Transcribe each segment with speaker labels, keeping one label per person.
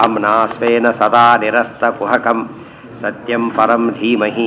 Speaker 1: अम्ना स्वेन सदा निरस्तकुहकं सत्यं परं धीमहि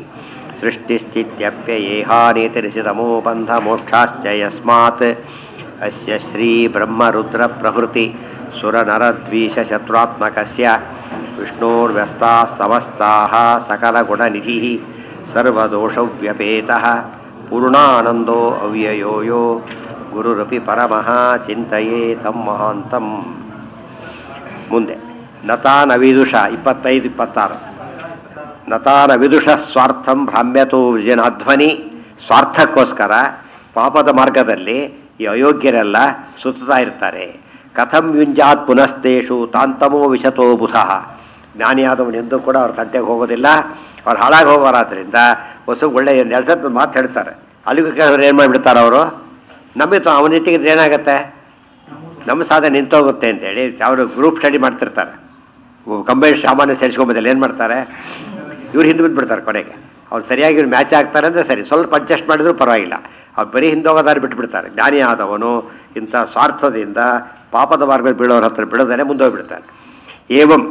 Speaker 1: सृष्टिस्थित्यप्ययेहानीतिरिषितमो बन्धमोक्षाश्च यस्मात् अस्य श्रीब्रह्मरुद्रप्रभृति सुरनरद्वीषशत्रुरात्मकस्य विष्णोर्व्यस्ताः समस्ताः सकलगुणनिधिः सर्वदोषव्यपेतः पूर्णानन्दो अव्ययो यो ಗುರುರಪಿ ಪರಮಃ ಚಿಂತೆಯೇ ತಮ್ಮ ಮಹಾಂತಂ ಮುಂದೆ ನತಾನ ವಿದುಷ ಇಪ್ಪತ್ತೈದು ಇಪ್ಪತ್ತಾರು ನತಾನ ವಿದುಷ ಸ್ವಾರ್ಥಂ ಭ್ರಾಮ್ಯತೋ ವಿಜನಾಧ್ವನಿ ಸ್ವಾರ್ಥಕ್ಕೋಸ್ಕರ ಪಾಪದ ಮಾರ್ಗದಲ್ಲಿ ಈ ಅಯೋಗ್ಯರೆಲ್ಲ ಸುತ್ತಾ ಇರ್ತಾರೆ ಕಥಂ ಯುಂಜಾತ್ ಪುನಸ್ತೇಷು ತಾಂತಮೋ ವಿಶತೋ ಬುಧಃ ಜ್ಞಾನಿಯಾದವನೆಂದೂ ಕೂಡ ಅವ್ರ ತಂಟೆಗೆ ಹೋಗೋದಿಲ್ಲ ಅವ್ರು ಹಾಳಾಗಿ ಹೋಗೋರಾದ್ರಿಂದ ಹೊಸ ಒಳ್ಳೆಯ ನೆಲಸದ ಮಾತು ಹೇಳ್ತಾರೆ ಅಲ್ಲಿಗೂ ಕೇಳಿದ್ರೆ ಏನು ಮಾಡಿಬಿಡ್ತಾರೆ ಅವರು ನಮಗೆ ಅವನ ಜೊತೆಗಿದ್ರೆ ಏನಾಗುತ್ತೆ ನಮ್ಮ ಸಾಧನೆ ನಿಂತೋಗುತ್ತೆ ಅಂತೇಳಿ ಅವರು ಗ್ರೂಪ್ ಸ್ಟಡಿ ಮಾಡ್ತಿರ್ತಾರೆ ಕಂಬೈನ್ ಸಾಮಾನ್ಯ ಸೇರಿಸ್ಕೊಂಬೋದಿಲ್ಲ ಏನು ಮಾಡ್ತಾರೆ ಇವ್ರು ಹಿಂದೆ ಬಿಟ್ಬಿಡ್ತಾರೆ ಕೊನೆಗೆ ಅವ್ರು ಸರಿಯಾಗಿ ಇವ್ರು ಮ್ಯಾಚ್ ಆಗ್ತಾರೆ ಅಂದರೆ ಸರಿ ಸ್ವಲ್ಪ ಅಡ್ಜಸ್ಟ್ ಮಾಡಿದ್ರು ಪರವಾಗಿಲ್ಲ ಅವ್ರು ಬರೀ ಹಿಂದೋಗೋದಾರು ಬಿಟ್ಬಿಡ್ತಾರೆ ಜ್ಞಾನಿ ಆದವನು ಇಂಥ ಸ್ವಾರ್ಥದಿಂದ ಪಾಪದ ಮಾರ್ಗದಲ್ಲಿ ಬೀಳೋರ ಹತ್ರ ಬಿಡೋದೇ ಮುಂದೋಗ್ಬಿಡ್ತಾರೆ ಏವಂ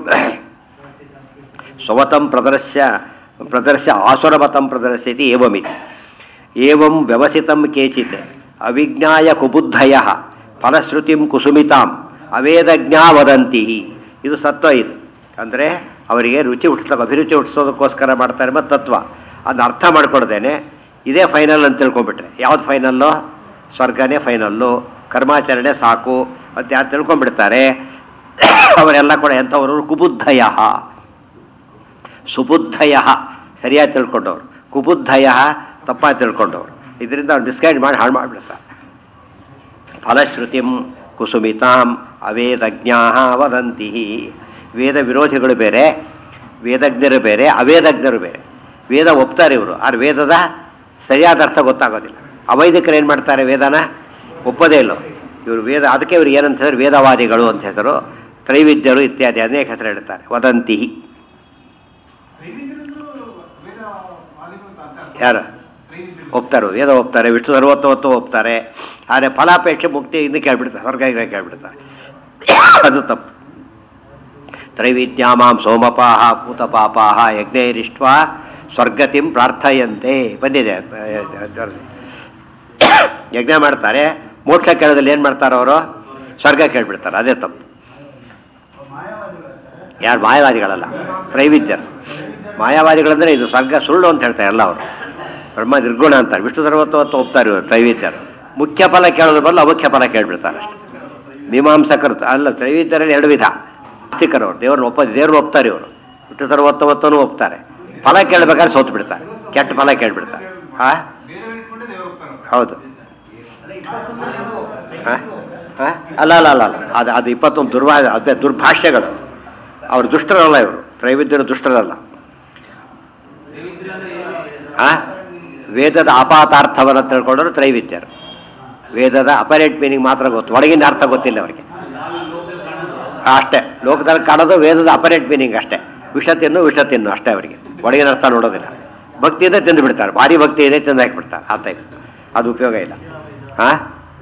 Speaker 1: ಸ್ವತಂ ಪ್ರದರ್ಶ್ಯ ಪ್ರದರ್ಶ್ಯ ಆಸುರಮತಂ ಪ್ರದರ್ಶ್ಯತಿ ಏವಮಿತಿ ಏವಂ ವ್ಯವಸಿತಂ ಕೇಚಿತ್ ಅವಿಜ್ಞಾಯ ಕುಬುದ್ಧಯ ಫಲಶ್ರುತಿಂ ಕುಸುಮಿತಾಂ ಅವೇದಜ್ಞಾ ವದಂತಿ ಇದು ಸತ್ವ ಇದು ಅಂದರೆ ಅವರಿಗೆ ರುಚಿ ಹುಟ್ಟಿಸ್ಲಿಕ್ಕೆ ಅಭಿರುಚಿ ಹುಟ್ಟಿಸೋದಕ್ಕೋಸ್ಕರ ಮಾಡ್ತಾರೆ ಮತ್ತು ತತ್ವ ಅದನ್ನ ಅರ್ಥ ಮಾಡ್ಕೊಡ್ದೇನೆ ಇದೇ ಫೈನಲ್ ಅಂತ ತಿಳ್ಕೊಂಬಿಟ್ರೆ ಯಾವ್ದು ಫೈನಲ್ಲು ಸ್ವರ್ಗನೇ ಫೈನಲ್ಲು ಕರ್ಮಾಚರಣೆ ಸಾಕು ಅಂತ ಯಾರು ತಿಳ್ಕೊಂಡ್ಬಿಡ್ತಾರೆ ಅವರೆಲ್ಲ ಕೂಡ ಎಂಥವರು ಕುಬುದ್ಧಯ ಸುಬುದ್ಧಯ ಸರಿಯಾಗಿ ತಿಳ್ಕೊಂಡವ್ರು ಕುಬುದ್ಧಯ ತಪ್ಪಾಗಿ ತಿಳ್ಕೊಂಡವ್ರು ಇದರಿಂದ ಅವ್ರು ಡಿಸ್ಕೈಡ್ ಮಾಡಿ ಹಾಳು ಮಾಡಿಬಿಡ್ತಾರೆ ಫಲಶ್ರುತಿಂ ಕುಸುಮಿತಾಂ ಅವೇದಜ್ಞಾ ವದಂತಿ ವೇದ ವಿರೋಧಿಗಳು ಬೇರೆ ವೇದಜ್ಞರು ಬೇರೆ ಅವೇದಜ್ಞರು ಬೇರೆ ವೇದ ಒಪ್ತಾರೆ ಇವರು ಆದ್ರೆ ವೇದದ ಸರಿಯಾದ ಅರ್ಥ ಗೊತ್ತಾಗೋದಿಲ್ಲ ಅವೈದಿಕರು ಏನು ಮಾಡ್ತಾರೆ ವೇದನ ಒಪ್ಪೋದೇ ಇಲ್ಲ ಇವರು ವೇದ ಅದಕ್ಕೆ ಇವ್ರು ಏನಂತ ಹೇಳಿದ್ರೆ ವೇದವಾದಿಗಳು ಅಂತ ಹೆಸರು ತ್ರೈವಿದ್ಯರು ಇತ್ಯಾದಿ ಅನೇಕ ಹೆಸರು ಹೇಳ್ತಾರೆ ವದಂತಿ ಯಾರು ಒಪ್ತಾರೆ ವೇದ ಒಪ್ತಾರೆ ವಿಷ್ಣು ಸರ್ವತ್ವತ್ತು ಒಪ್ತಾರೆ ಆದರೆ ಫಲಾಪೇಕ್ಷೆ ಮುಕ್ತಿ ಇನ್ನು ಕೇಳ್ಬಿಡ್ತಾರೆ ಸ್ವರ್ಗ ಕೇಳ್ಬಿಡ್ತಾರೆ ಅದು ತಪ್ಪು ತ್ರೈವಿದ್ಯಾಮಾಂ ಸೋಮಪಾಹ ಭೂತಪಾಪಾಹ ಯಜ್ಞೈರಿಷ್ಟ ಸ್ವರ್ಗತಿಂ ಪ್ರಾರ್ಥಯಂತೆ ಬಂದಿದೆ ಯಜ್ಞ ಮಾಡ್ತಾರೆ ಮೋಕ್ಷ ಕೇಳೋದಲ್ಲಿ ಏನು ಮಾಡ್ತಾರೆ ಅವರು ಸ್ವರ್ಗ ಕೇಳ್ಬಿಡ್ತಾರೆ ಅದೇ ತಪ್ಪು ಯಾರು ಮಾಯವಾದಿಗಳಲ್ಲ ತ್ರೈವಿದ್ಯರು ಮಾಯಾವಾದಿಗಳಂದರೆ ಇದು ಸ್ವರ್ಗ ಸುಳ್ಳು ಅಂತ ಹೇಳ್ತಾರೆ ಎಲ್ಲ ಅವರು ಬ್ರಹ್ಮ ನಿರ್ಗುಣ ಅಂತಾರೆ ವಿಷ್ಣು ಸರ್ವತ್ವತ್ತು ಒಪ್ತಾರೆ ಇವರು ತ್ರೈವಿದ್ಯರು ಮುಖ್ಯ ಫಲ ಕೇಳೋದ್ರ ಬದಲು ಅಮುಖ್ಯ ಫಲ ಕೇಳ್ಬಿಡ್ತಾರೆ ಅಷ್ಟೆ ಮೀಮಾಂಸಕರು ಅಲ್ಲ ತ್ರೈವಿದ್ಯರಲ್ಲಿ ಎರಡು ವಿಧ ಆಸ್ತಿಕರು ಅವರು ದೇವ್ರನ್ನ ಒಪ್ಪ ದೇವ್ರನ್ನ ಒಪ್ತಾರೆ ಇವರು ವಿಷ್ಣು ಸರ್ವತ್ವತ್ತೂ ಒಪ್ತಾರೆ ಫಲ ಕೇಳಬೇಕಾದ್ರೆ ಸೋತು ಬಿಡ್ತಾರೆ ಕೆಟ್ಟ ಫಲ ಕೇಳ್ಬಿಡ್ತಾರೆ ಹಾ ಹೌದು ಅಲ್ಲ ಅಲ್ಲ ಅಲ್ಲ ಅಲ್ಲ ಅದು ಅದು ಇಪ್ಪತ್ತೊಂದು ದುರ್ಭಾ ಅದೇ ದುರ್ಭಾಷ್ಯಗಳು ಅವರು ದುಷ್ಟರಲ್ಲ ಇವರು ತ್ರೈವಿದ್ಯರು ದುಷ್ಟರಲ್ಲ ಆ ವೇದದ ಅಪಾತಾರ್ಥವನ್ನು ತಿಳ್ಕೊಂಡವರು ತ್ರೈವಿದ್ಯರು ವೇದದ ಅಪರೇಟ್ ಮೀನಿಂಗ್ ಮಾತ್ರ ಗೊತ್ತು ಒಳಗಿನ ಅರ್ಥ ಗೊತ್ತಿಲ್ಲ ಅವರಿಗೆ ಅಷ್ಟೇ ಲೋಕದಲ್ಲಿ ಕಾಣೋದು ವೇದದ ಅಪರೇಟ್ ಮೀನಿಂಗ್ ಅಷ್ಟೇ ವಿಷ ತಿನ್ನು ವಿಷ ತಿನ್ನು ಅಷ್ಟೇ ಅವರಿಗೆ ಒಳಗಿನ ಅರ್ಥ ನೋಡೋದಿಲ್ಲ ಭಕ್ತಿ ಇದೆ ತಿಂದು ಬಿಡ್ತಾರೆ ಭಾರಿ ಭಕ್ತಿ ಇದೆ ತಿಂದು ಹಾಕಿಬಿಡ್ತಾರೆ ಆ ಟೈಪ್ ಅದು ಉಪಯೋಗ ಇಲ್ಲ ಹಾಂ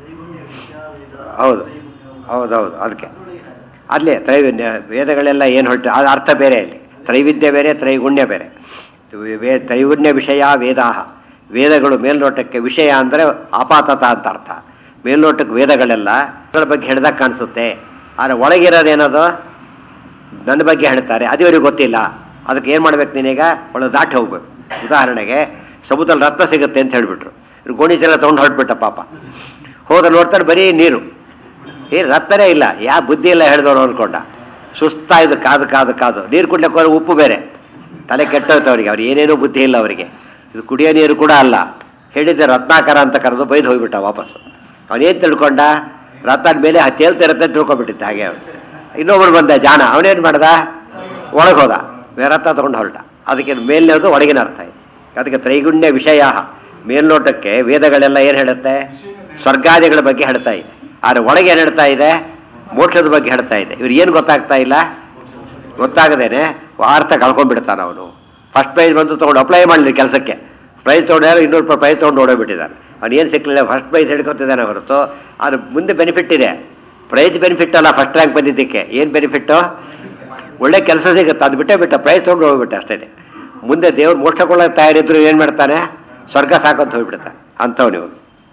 Speaker 1: ಹೌದು ಹೌದೌದು ಅದಕ್ಕೆ ಅಲ್ಲೇ ತ್ರೈವಿದ್ಯ ವೇದಗಳೆಲ್ಲ ಏನು ಹೊರಟು ಅದು ಅರ್ಥ ಬೇರೆ ಅಲ್ಲಿ ತ್ರೈವಿದ್ಯ ಬೇರೆ ತ್ರೈಗುಣ್ಯ ಬೇರೆ ವೇ ತ್ರೈಗುಣ್ಯ ವಿಷಯ ವೇದಾಹ ವೇದಗಳು ಮೇಲ್ನೋಟಕ್ಕೆ ವಿಷಯ ಅಂದರೆ ಆಪಾತತ ಅಂತ ಅರ್ಥ ಮೇಲ್ನೋಟಕ್ಕೆ ವೇದಗಳೆಲ್ಲ ಅದರ ಬಗ್ಗೆ ಹೇಳ್ದಾಗ ಕಾಣಿಸುತ್ತೆ ಆದರೆ ಒಳಗಿರೋದೇನದು ನನ್ನ ಬಗ್ಗೆ ಹೇಳ್ತಾರೆ ಅದು ಇವ್ರಿಗೆ ಗೊತ್ತಿಲ್ಲ ಅದಕ್ಕೆ ಏನು ಮಾಡ್ಬೇಕು ನೀನೀಗ ಒಳ್ಳೆ ದಾಟಿ ಹೋಗ್ಬೇಕು ಉದಾಹರಣೆಗೆ ಸಮುದ್ರದಲ್ಲಿ ರತ್ನ ಸಿಗುತ್ತೆ ಅಂತ ಹೇಳಿಬಿಟ್ರು ಇವ್ರು ಗೋಣಿಸೆಲ್ಲ ತೊಗೊಂಡು ಹೊರಟ್ಬಿಟ್ಟ ಪಾಪ ಹೋದ ನೋಡ್ತಾರೆ ಬರೀ ನೀರು ಏನು ರತ್ನನೇ ಇಲ್ಲ ಯಾ ಬುದ್ಧಿ ಇಲ್ಲ ಹೇಳಿದವರು ಅಂದ್ಕೊಂಡ ಸುಸ್ತಾಯ್ದು ಕಾದು ಕಾದು ಕಾದು ನೀರು ಕುಡ್ಲಿಕ್ಕೆ ಹೋದ್ರೆ ಉಪ್ಪು ಬೇರೆ ತಲೆ ಕೆಟ್ಟೋಯ್ತು ಅವರಿಗೆ ಅವ್ರು ಏನೇನೂ ಬುದ್ಧಿ ಇಲ್ಲ ಅವರಿಗೆ ಇದು ಕುಡಿಯೋ ನೀರು ಕೂಡ ಅಲ್ಲ ಹೇಳಿದ್ದೆ ರತ್ನಾಕರ ಅಂತ ಕರೆದು ಬೈದು ಹೋಗ್ಬಿಟ್ಟ ವಾಪಸ್ ಅವನೇನು ತಿಳ್ಕೊಂಡ ರತ್ನ ಮೇಲೆ ತೇಲ್ತಿರತ್ತೆ ತಿಳ್ಕೊಬಿಟ್ಟಿದ್ದ ಹಾಗೆ ಅವನು ಇನ್ನೊಬ್ಬರು ಬಂದ ಜಾನ ಅವನೇನು ಮಾಡ್ದ ಒಳಗೆ ಹೋದ ರತ್ನ ತಗೊಂಡು ಹೊರಟ ಅದಕ್ಕೆ ಮೇಲಿನದು ಒಳಗಿನ ಅರ್ಥ ಇದೆ ಅದಕ್ಕೆ ತ್ರೈಗುಣ್ಯ ವಿಷಯ ಮೇಲ್ನೋಟಕ್ಕೆ ವೇದಗಳೆಲ್ಲ ಏನು ಹೇಳುತ್ತೆ ಸ್ವರ್ಗಾದಿಗಳ ಬಗ್ಗೆ ಹೇಳ್ತಾ ಇದೆ ಆದರೆ ಒಳಗೆ ಏನು ಹೇಳ್ತಾ ಇದೆ ಮೋಕ್ಷದ ಬಗ್ಗೆ ಹೇಳ್ತಾ ಇದೆ ಇವ್ರು ಏನು ಗೊತ್ತಾಗ್ತಾ ಇಲ್ಲ ಗೊತ್ತಾಗದೇನೆ ಅರ್ಥ ಕಳ್ಕೊಂಡ್ಬಿಡ್ತಾನೆ ಅವನು ಫಸ್ಟ್ ಪ್ರೈಸ್ ಬಂದು ತೊಗೊಂಡು ಅಪ್ಲೈ ಮಾಡಲಿ ಕೆಲಸಕ್ಕೆ ಪ್ರೈಸ್ ತೊಗೊಂಡ್ಯಾರು ಇನ್ನೂರು ರೂಪಾಯಿ ಪ್ರೈಸ್ ತೊಗೊಂಡು ಓಡೋಗ್ಬಿಟ್ಟಿದ್ದಾನೆ ಅವ್ನು ಏನು ಸಿಕ್ಕಲಿಲ್ಲ ಫಸ್ಟ್ ಪ್ರೈಸ್ ಹಿಡ್ಕೊತಿದ್ದಾನೆ ಹೊರತು ಅದು ಮುಂದೆ ಬೆನಿಫಿಟ್ ಇದೆ ಪ್ರೈಸ್ ಬೆನಿಫಿಟ್ ಅಲ್ಲ ಫಸ್ಟ್ ರ್ಯಾಂಕ್ ಬಂದಿದ್ದಕ್ಕೆ ಏನು ಬೆನಿಫಿಟ್ಟು ಒಳ್ಳೆ ಕೆಲಸ ಸಿಗುತ್ತೆ ಅದು ಬಿಟ್ಟೇ ಬಿಟ್ಟ ಪ್ರೈಸ್ ತೊಗೊಂಡು ಹೋಗ್ಬಿಟ್ಟೆ ಅಷ್ಟೇ ಮುಂದೆ ದೇವ್ರು ಮೋಕ್ಷ ಕೊಳ್ಳೋಕೆ ತಯಾರಿದ್ರು ಏನು ಮಾಡ್ತಾನೆ ಸ್ವರ್ಗ ಸಾಕಂತ ಹೋಗ್ಬಿಡ್ತಾನೆ ಅಂಥವ್ ನೀವು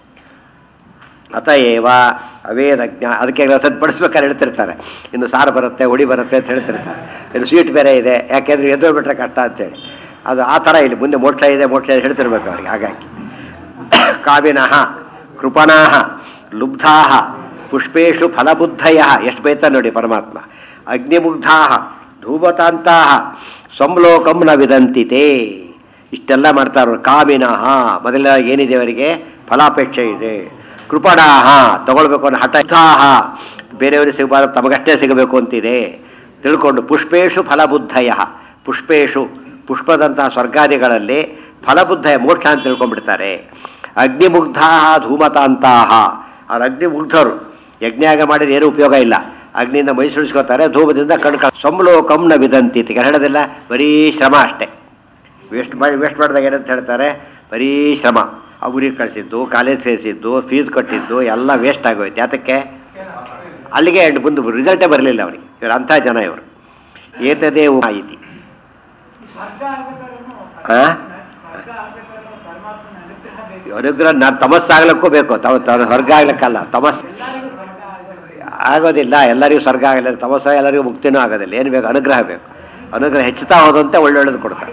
Speaker 1: ಅತಏವ ಅವೇದಜ್ಞ ಅದಕ್ಕೆ ಸದ್ಪಡಿಸ್ಬೇಕಾದ್ರೆ ಹೇಳ್ತಿರ್ತಾರೆ ಇನ್ನು ಸಾರು ಬರುತ್ತೆ ಹುಡಿ ಬರುತ್ತೆ ಅಂತ ಹೇಳ್ತಿರ್ತಾರೆ ಇನ್ನು ಸ್ವೀಟ್ ಬೇರೆ ಇದೆ ಯಾಕೆಂದ್ರೆ ಎದ್ದು ಬಿಟ್ರೆ ಕಷ್ಟ ಅಂತೇಳಿ ಅದು ಆ ಥರ ಇಲ್ಲಿ ಮುಂದೆ ಮೋಕ್ಷ ಇದೆ ಮೋಕ್ಷ ಇದೆ ಹೇಳ್ತಿರ್ಬೇಕು ಅವ್ರಿಗೆ ಹಾಗಾಗಿ ಕಾವಿನಃ ಕೃಪಣಾಹ ಲುಬ್ಧಾಹ ಪುಷ್ಪೇಶು ಫಲಬುದ್ಧಯ ಎಷ್ಟು ಬೈತ ನೋಡಿ ಪರಮಾತ್ಮ ಅಗ್ನಿಮುಗ್ಧಾ ಧೂಮತಾಂತಹ ಸಂಲೋಕಂ ನ ವಿದಂತಿತೆ ಇಷ್ಟೆಲ್ಲ ಮಾಡ್ತಾರೆ ಕಾವಿನಃ ಮೊದಲ ಏನಿದೆ ಅವರಿಗೆ ಫಲಾಪೇಕ್ಷೆ ಇದೆ ಕೃಪಣಾಹ ತಗೊಳ್ಬೇಕು ಅನ್ನೋ ಹಠಾಹ ಬೇರೆಯವರಿಗೆ ಸಿಗಬಾರ್ದು ತಮಗಷ್ಟೇ ಸಿಗಬೇಕು ಅಂತಿದೆ ತಿಳ್ಕೊಂಡು ಪುಷ್ಪೇಶು ಫಲಬುದ್ಧಯ ಪುಷ್ಪೇಶು ಪುಷ್ಪದಂತಹ ಸ್ವರ್ಗಾದಿಗಳಲ್ಲಿ ಫಲಬುದ್ಧಯ ಮೋಕ್ಷ ಅಂತ ತಿಳ್ಕೊಂಡ್ಬಿಡ್ತಾರೆ ಅಗ್ನಿಮುಗ್ಧಾ ಧೂಮತಾಂತಾಹ ಅವ್ರು ಅಗ್ನಿಮುಗ್ಧರು ಯಜ್ಞಾಗ ಮಾಡಿದ ಏನೂ ಉಪಯೋಗ ಇಲ್ಲ ಅಗ್ನಿಯಿಂದ ಮೈ ಸುಳಿಸ್ಕೋತಾರೆ ಧೂಮದಿಂದ ಕಣ್ಕ ಸಂಲೋಕಂನ ವಿದಂತಿ ಅಂತ ಹೇಳೋದಿಲ್ಲ ಬರೀ ಶ್ರಮ ಅಷ್ಟೇ ವೇಸ್ಟ್ ಮಾಡಿ ವೇಸ್ಟ್ ಮಾಡಿದಾಗ ಏನಂತ ಹೇಳ್ತಾರೆ ಬರೀ ಶ್ರಮ ಆ ಊರಿಗೆ ಕಳಿಸಿದ್ದು ಕಾಲೇಜ್ ಸೇರಿಸಿದ್ದು ಫೀಸ್ ಕಟ್ಟಿದ್ದು ಎಲ್ಲ ವೇಸ್ಟ್ ಆಗೋಯ್ತು ಯಾತಕ್ಕೆ ಅಲ್ಲಿಗೆ ಎಂಡ್ ಬಂದು ರಿಸಲ್ಟೇ ಬರಲಿಲ್ಲ ಅವನಿಗೆ ಇವರು ಅಂಥ ಜನ ಇವರು ಏತದೇ ಮಾಹಿತಿ
Speaker 2: ಸ್ವರ್ಗ ಆಗ್ಬೇಕಾದ್ರೂ
Speaker 1: ಆ?
Speaker 2: ಸ್ವರ್ಗ ಆಗ್ಬೇಕಾದ್ರೂ ಪರಮಾತ್ಮನ ಅನುಗ್ರಹ ಬೇಕು
Speaker 1: ಅನುಗ್ರಹ ನಾನು ತಮಸ್ಸಾಗ್ಲಿಕ್ಕೂ ಬೇಕು ತಮ ತ- ಸ್ವರ್ಗ ಆಗ್ಲಿಕ್ಕಲ್ಲ ತಮಸ್
Speaker 2: ಎಲ್ಲರಿಗೂ ಸ್ವರ್ಗ ಆಗ್ಬೇಕು
Speaker 1: ಆಗೋದಿಲ್ಲ ಎಲ್ಲರಿಗೂ ಸ್ವರ್ಗ ಆಗಲ್ಲ ತಮಸ್ಸ ಎಲ್ಲರಿಗೂ ಮುಕ್ತಿನೂ ಆಗೋದಿಲ್ಲ ಏನು ಬೇಕು ಅನುಗ್ರಹ ಬೇಕು ಅನುಗ್ರಹ ಹೆಚ್ಚುತ್ತಾ ಹೋದಂತೆ ಒಳ್ಳೊಳ್ಳೇದು ಕೊಡ್ತಾರೆ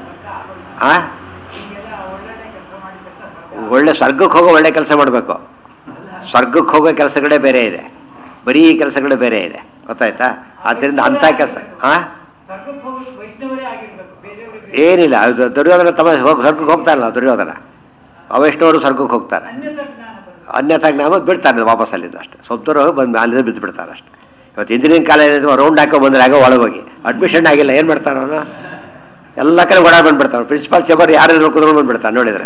Speaker 1: ಆ
Speaker 2: ಹೀಗೆಲ್ಲ ಒಳ್ಳೊಳ್ಳೆ ಕೆಲಸ ಮಾಡಿದ ತಕ್ಷಣ ಸ್ವರ್ಗ
Speaker 1: ಒಳ್ಳೆ ಸ್ವರ್ಗಕ್ಕೆ ಹೋಗೋ ಒಳ್ಳೆ ಕೆಲಸ ಮಾಡಬೇಕು ಸ್ವರ್ಗಕ್ಕೆ ಹೋಗೋ ಕೆಲಸಗಳೇ ಬೇರೆ ಇದೆ ಬರೀ ಕೆಲಸಗಳು ಬೇರೆ ಇದೆ ಗೊತ್ತಾಯ್ತಾ ಆದ್ದರಿಂದ ಅಂಥ ಕೆಲಸ ಆ
Speaker 2: ಸ್ವರ್ಗಕ್ಕೆ ಹೋಗಿ ವೈಷ್ಣವರೇ ಆಗಿರ್ಬೇಕು ಬೇರೆಯವರಿಗೆ
Speaker 1: ಏನಿಲ್ಲ ಅದು ದುರ್ಯೋಧನ ತಮ್ಮ ಹೋಗಿ ಸ್ವರ್ಗಕ್ಕೆ ಹೋಗ್ತಾರಲ್ಲ ದುರ್ಯೋಧನ ಅವಷ್ಟವರು ಸ್ವರ್ಗಕ್ಕೆ ಹೋಗ್ತಾರೆ
Speaker 2: ಅನ್ಯತ ಜ್ಞಾನ ಬರುತ್ತೆ
Speaker 1: ಅನ್ಯಥಾ ಜ್ಞಾನ ಬಿಡ್ತಾರೆ ವಾಪಸ್ ಅಲ್ಲಿಂದ ಅಷ್ಟೇ ಸ್ವಲ್ಪ ದೂರ ಹೋಗಿ ಬಂದು ಅಲ್ಲಿಂದ ಬಿದ್ದು ಬಿಡ್ತಾರೆ ಅಷ್ಟೇ ಇವತ್ತು ಇಂಜಿನಿಯರಿಂಗ್ ಕಾಲೇಜ್ ರೌಂಡ್ ಹಾಕೋ ಬಂದ್ರೆ ಆಗೋ ಒಳಗೋಗಿ ಅಡ್ಮಿಷನ್ ಆಗಿಲ್ಲ ಏನು ಮಾಡ್ತಾನೆ ಅವನು ಎಲ್ಲ ಕಡೆ ಒಡ ಬಂದ್ಬಿಡ್ತಾನೆ ಪ್ರಿನ್ಸಿಪಾಲ್ ಚೇಂಬರ್ ಯಾರು ಕುತ್ಕೊಂಡು ಬಂದ್ಬಿಡ್ತಾನೆ ನೋಡಿದ್ರೆ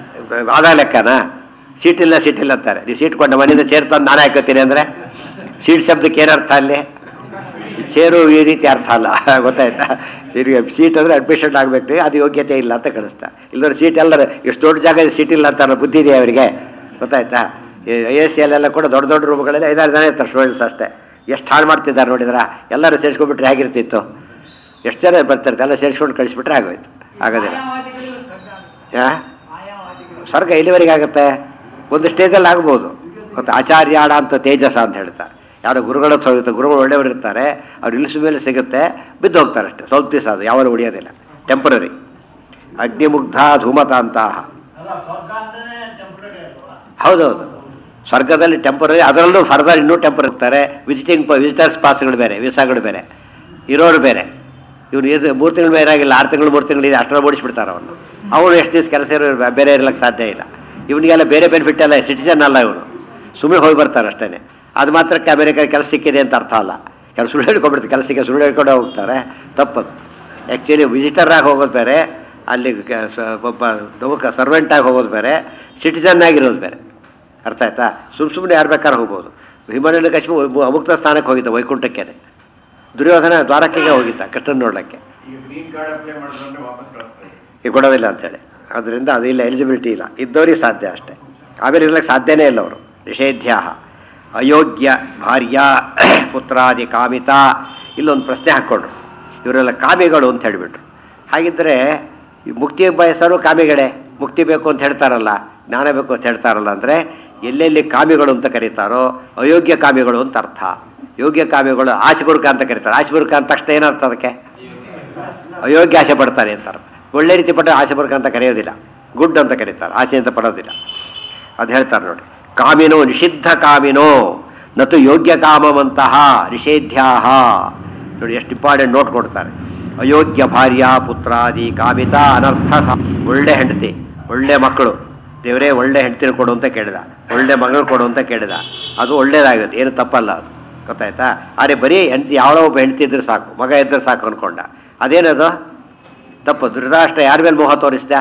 Speaker 1: ಆದ ಲೆಕ್ಕನಾ ಸೀಟ್ ಇಲ್ಲ ಸೀಟ್ ಇಲ್ಲ ಅಂತಾರೆ ನೀವು ಸೀಟ್ ಕೊಂಡು ಮನೆಯಿಂದ ಚೇರ್ ತಂದು ನಾನೇ ಹಾಕೋತೀನಿ ಅಂದರೆ ಸೀಟ್ ಶಬ್ದಕ್ಕೆ ಏನು ಅರ್ಥ ಅಲ್ಲಿ ಚೇರು ಈ ರೀತಿ ಅರ್ಥ ಅಲ್ಲ ಗೊತ್ತಾಯ್ತಾ ಈಗ ಸೀಟ್ ಅಂದರೆ ಅಡ್ಮಿಷನ್ ಆಗಬೇಕು ಅದು ಯೋಗ್ಯತೆ ಇಲ್ಲ ಅಂತ ಕಳಿಸ್ತಾ ಇಲ್ಲದ್ರೆ ಸೀಟ್ ಎಲ್ಲರ ಎಷ್ಟು ದೊಡ್ಡ ಜಾಗ ಸೀಟ್ ಇಲ್ಲ ಅಂತ ಅನ್ನೋ ಬುದ್ಧಿ ಇದೆ ಅವರಿಗೆ ಗೊತ್ತಾಯ್ತಾ ಐ ಎಸ್ ಸಿ ಎಲ್ಲ ಕೂಡ ದೊಡ್ಡ ದೊಡ್ಡ ರೂಮ್ಗಳಲ್ಲಿ ಐದಾರು ಜನ ಇರ್ತಾರೆ ಸ್ಟೂಡೆಂಟ್ಸ್ ಅಷ್ಟೇ ಎಷ್ಟು ಹಾಳು ಮಾಡ್ತಿದ್ದಾರೆ ನೋಡಿದ್ರ ಎಲ್ಲರೂ ಸೇರಿಸ್ಕೊಂಡ್ಬಿಟ್ರೆ ಹೇಗಿರ್ತಿತ್ತು ಎಷ್ಟು ಜನ ಬರ್ತಾರೆ ಎಲ್ಲ ಸೇರಿಸ್ಕೊಂಡು ಕಳಿಸ್ಬಿಟ್ರೆ ಆಗೋಯ್ತು ಆಗೋದಿಲ್ಲ
Speaker 2: ಮಾಯಾವಾದಿಗಳಿಗೂ ಸ್ವರ್ಗ ಆಗುತ್ತೆ
Speaker 1: ಯಾ
Speaker 2: ಮಾಯಾವಾದಿಗಳು
Speaker 1: ಸ್ವರ್ಗ ಎಲ್ಲಿವರೆಗೆ ಆಗುತ್ತೆ ಒಂದು ಸ್ಟೇಜಲ್ಲಿ ಆಗ್ಬೋದು ಮತ್ತು ಆಚಾರ್ಯಾಡ ಅಂತ ತೇಜಸ ಅಂತ ಹೇಳ್ತಾರೆ ಯಾರೋ ಗುರುಗಳ ಹತ್ರ ಹೋಗುತ್ತೆ ಗುರುಗಳು ಒಳ್ಳೆಯವರು ಇರ್ತಾರೆ ಅವ್ರು ಇಳಿಸಿದ ಮೇಲೆ ಸಿಗುತ್ತೆ ಬಿದ್ದು ಹೋಗ್ತಾರೆ ಅಷ್ಟೇ ಸ್ವಲ್ಪ ದಿವಸ ಅದು ಯಾವಾಗ ಉಳಿಯೋದಿಲ್ಲ ಟೆಂಪರರಿ ಅಗ್ನಿಮುಗ್ಧ ಧೂಮತ ಅಂತಹ
Speaker 2: ಅಲ್ಲ ಸ್ವರ್ಗ ಅಂದ್ರೆ ಟೆಂಪ್ರರಿ ಅಲ್ವಾ
Speaker 1: ಹೌದೌದು ಸ್ವರ್ಗದಲ್ಲಿ ಟೆಂಪರರಿ ಅದರಲ್ಲೂ ಫರ್ದರ್ ಇನ್ನೂ ಟೆಂಪರ್ ಇರ್ತಾರೆ ವಿಸಿಟಿಂಗ್ ವಿಸಿಟರ್ಸ್ ಪಾಸ್ಗಳು ಬೇರೆ ವೀಸಾಗಳು ಬೇರೆ ಇರೋರು ಬೇರೆ ಇವ್ರು ಇದು ಮೂರು ತಿಂಗಳು ಬೇರೆ ಆಗಿಲ್ಲ ಆರು ತಿಂಗಳು ಮೂರು ತಿಂಗಳು ಇದೆ ಅಷ್ಟರ ಓಡಿಸ್ಬಿಡ್ತಾರೆ ಅವನು ಅವನು ಎಷ್ಟು ದಿವಸ ಕೆಲಸ ಇರೋ ಬೇರೆ ಇರ್ಲಿಕ್ಕೆ ಸಾಧ್ಯ ಇಲ್ಲ ಇವನಿಗೆಲ್ಲ ಬೇರೆ ಬೆನಿಫಿಟ್ ಅಲ್ಲ ಸಿಟಿಸನ್ ಅಲ್ಲ ಇವನು ಸುಮ್ಮನೆ ಹೋಗಿ ಬರ್ತಾರೆ ಅಷ್ಟೇ ಅದು ಮಾತ್ರಕ್ಕೆ ಅಮೆರಿಕ ಕೆಲಸ ಸಿಕ್ಕಿದೆ ಅಂತ ಅರ್ಥ ಅಲ್ಲ ಕೆಲಸ ಸುಳ್ಳು ಹೇಳ್ಕೊಂಡ್ಬಿಡ್ತಾರೆ ಕೆಲಸಕ್ಕೆ ಸುಳ್ಳು ಹೇಳ್ಕೊಂಡು ಹೋಗ್ತಾರೆ ತಪ್ಪದು ಆ್ಯಕ್ಚುಲಿ ವಿಸಿಟರ್ ಆಗಿ ಹೋಗೋದು ಬೇರೆ ಅಲ್ಲಿ ಕ- ಸ- ಒಬ್ಬ ನೌಕ ಸರ್ವೆಂಟ್ ಆಗಿ ಹೋಗೋದು ಬೇರೆ ಸಿಟಿಸನ್ ಆಗಿರೋದು ಬೇರೆ ಅರ್ಥ ಆಯ್ತಾ ಸುಮ್ ಸುಮ್ಮನೆ ಯಾರು ಬೇಕಾದ್ರೆ ಹೋಗ್ಬೋದು ಹಿಮಾಲಯ ಕಶ್ಮೀರ ಅಮುಕ್ತ ಸ್ಥಾನಕ್ಕೆ ಹೋಗಿದ್ದ ವೈಕುಂಠಕ್ಕೆ ದುರ್ಯೋಧನ ದ್ವಾರಕೆಗೆ ಹೋಗಿದ್ದ ಕೃಷ್ಣನ್ ನೋಡಕ್ಕೆ
Speaker 3: ಈಗ ಗ್ರೀನ್ ಕಾರ್ಡ್ ಅಪ್ಲೈ ಮಾಡಿದ್ರೆ ವಾಪಸ್ ಕಳಿಸ್ತಾರೆ
Speaker 1: ಈಗ ಕೊಡೋದಿಲ್ಲ ಅಂತೇಳಿ ಅದರಿಂದ ಅದು ಇಲ್ಲ ಎಲಿಜಿಬಿಲಿಟಿ ಇಲ್ಲ ಇದ್ದವ್ರಿಗೆ ಸಾಧ್ಯ ಅಷ್ಟೇ ಆಮೇಲೆ ಇರ್ಲಿಕ್ಕೆ ಸಾಧ್ಯನೇ ಇಲ್ಲ ಅವರು ನಿಷೇಧ್ಯ ಅಯೋಗ್ಯ ಭಾರ್ಯ ಪುತ್ರಾದಿ ಕಾಮಿತ ಇಲ್ಲೊಂದು ಪ್ರಶ್ನೆ ಹಾಕ್ಕೊಂಡ್ರು ಇವರೆಲ್ಲ ಕಾಮಿಗಳು ಅಂತ ಹೇಳಿಬಿಟ್ರು ಹಾಗಿದ್ದರೆ ಈ ಮುಕ್ತಿ ಬಯಸೋರು ಕಾಮಿಗಳೇ ಮುಕ್ತಿ ಬೇಕು ಅಂತ ಹೇಳ್ತಾರಲ್ಲ ಜ್ಞಾನ ಬೇಕು ಅಂತ ಹೇಳ್ತಾರಲ್ಲ ಅಂದರೆ ಎಲ್ಲೆಲ್ಲಿ ಕಾಮಿಗಳು ಅಂತ ಕರೀತಾರೋ ಅಯೋಗ್ಯ ಕಾಮಿಗಳು ಅಂತ ಅರ್ಥ ಯೋಗ್ಯ ಕಾಮಿಗಳು ಆಶೆಬುರುಕ ಅಂತ ಕರೀತಾರೆ ಆಶೆಬುರುಕ ಅಂತ ತಕ್ಷಣ ಏನರ್ಥ ಅದಕ್ಕೆ ಅಯೋಗ್ಯ ಆಸೆ ಪಡ್ತಾರೆ ಅಂತ ಅರ್ಥ ಒಳ್ಳೆ ರೀತಿ ಪಟ್ಟ ಆಸೆ ಬರ್ಕ ಅಂತ ಕರೆಯೋದಿಲ್ಲ ಗುಡ್ ಅಂತ ಕರೀತಾರೆ ಆಸೆ ಅಂತ ಪಡೋದಿಲ್ಲ ಅದು ಹೇಳ್ತಾರೆ ನೋಡಿ ಕಾಮಿನೋ ನಿಷಿದ್ಧ ಕಾಮಿನೋ ನತು ಯೋಗ್ಯ ಕಾಮವಂತಹ ನಿಷೇಧ್ಯಾಹ ನೋಡಿ ಎಷ್ಟು ಇಂಪಾರ್ಟೆಂಟ್ ನೋಟ್ ಕೊಡ್ತಾರೆ ಅಯೋಗ್ಯ ಭಾರ್ಯ ಪುತ್ರಾದಿ ಕಾಮಿತ ಅನರ್ಥ ಸ- ಒಳ್ಳೆ ಹೆಂಡತಿ ಒಳ್ಳೆ ಮಕ್ಕಳು ದೇವರೇ ಒಳ್ಳೆ ಹೆಂಡತಿನ ಕೊಡು ಅಂತ ಕೇಳಿದ ಒಳ್ಳೆ ಮಗಳು ಕೊಡು ಅಂತ ಕೇಳಿದ ಅದು ಒಳ್ಳೇದಾಗುತ್ತೆ ಏನು ತಪ್ಪಲ್ಲ ಅದು ಗೊತ್ತಾಯ್ತಾ ಆದರೆ ಬರೀ ಹೆಂಡತಿ ಯಾವಳೋ ಒಬ್ಬ ಹೆಂಡತಿ ಇದ್ರೆ ಸಾಕು ಮಗ ಇದ್ರೆ ಸಾಕು ಅನ್ಕೊಂಡ ಅದೇನದು ತಪ್ಪು ಧೃತರಾಷ್ಟ್ರ ಯಾರ ಮೇಲೆ ಮೋಹ ತೋರಿಸ್ದ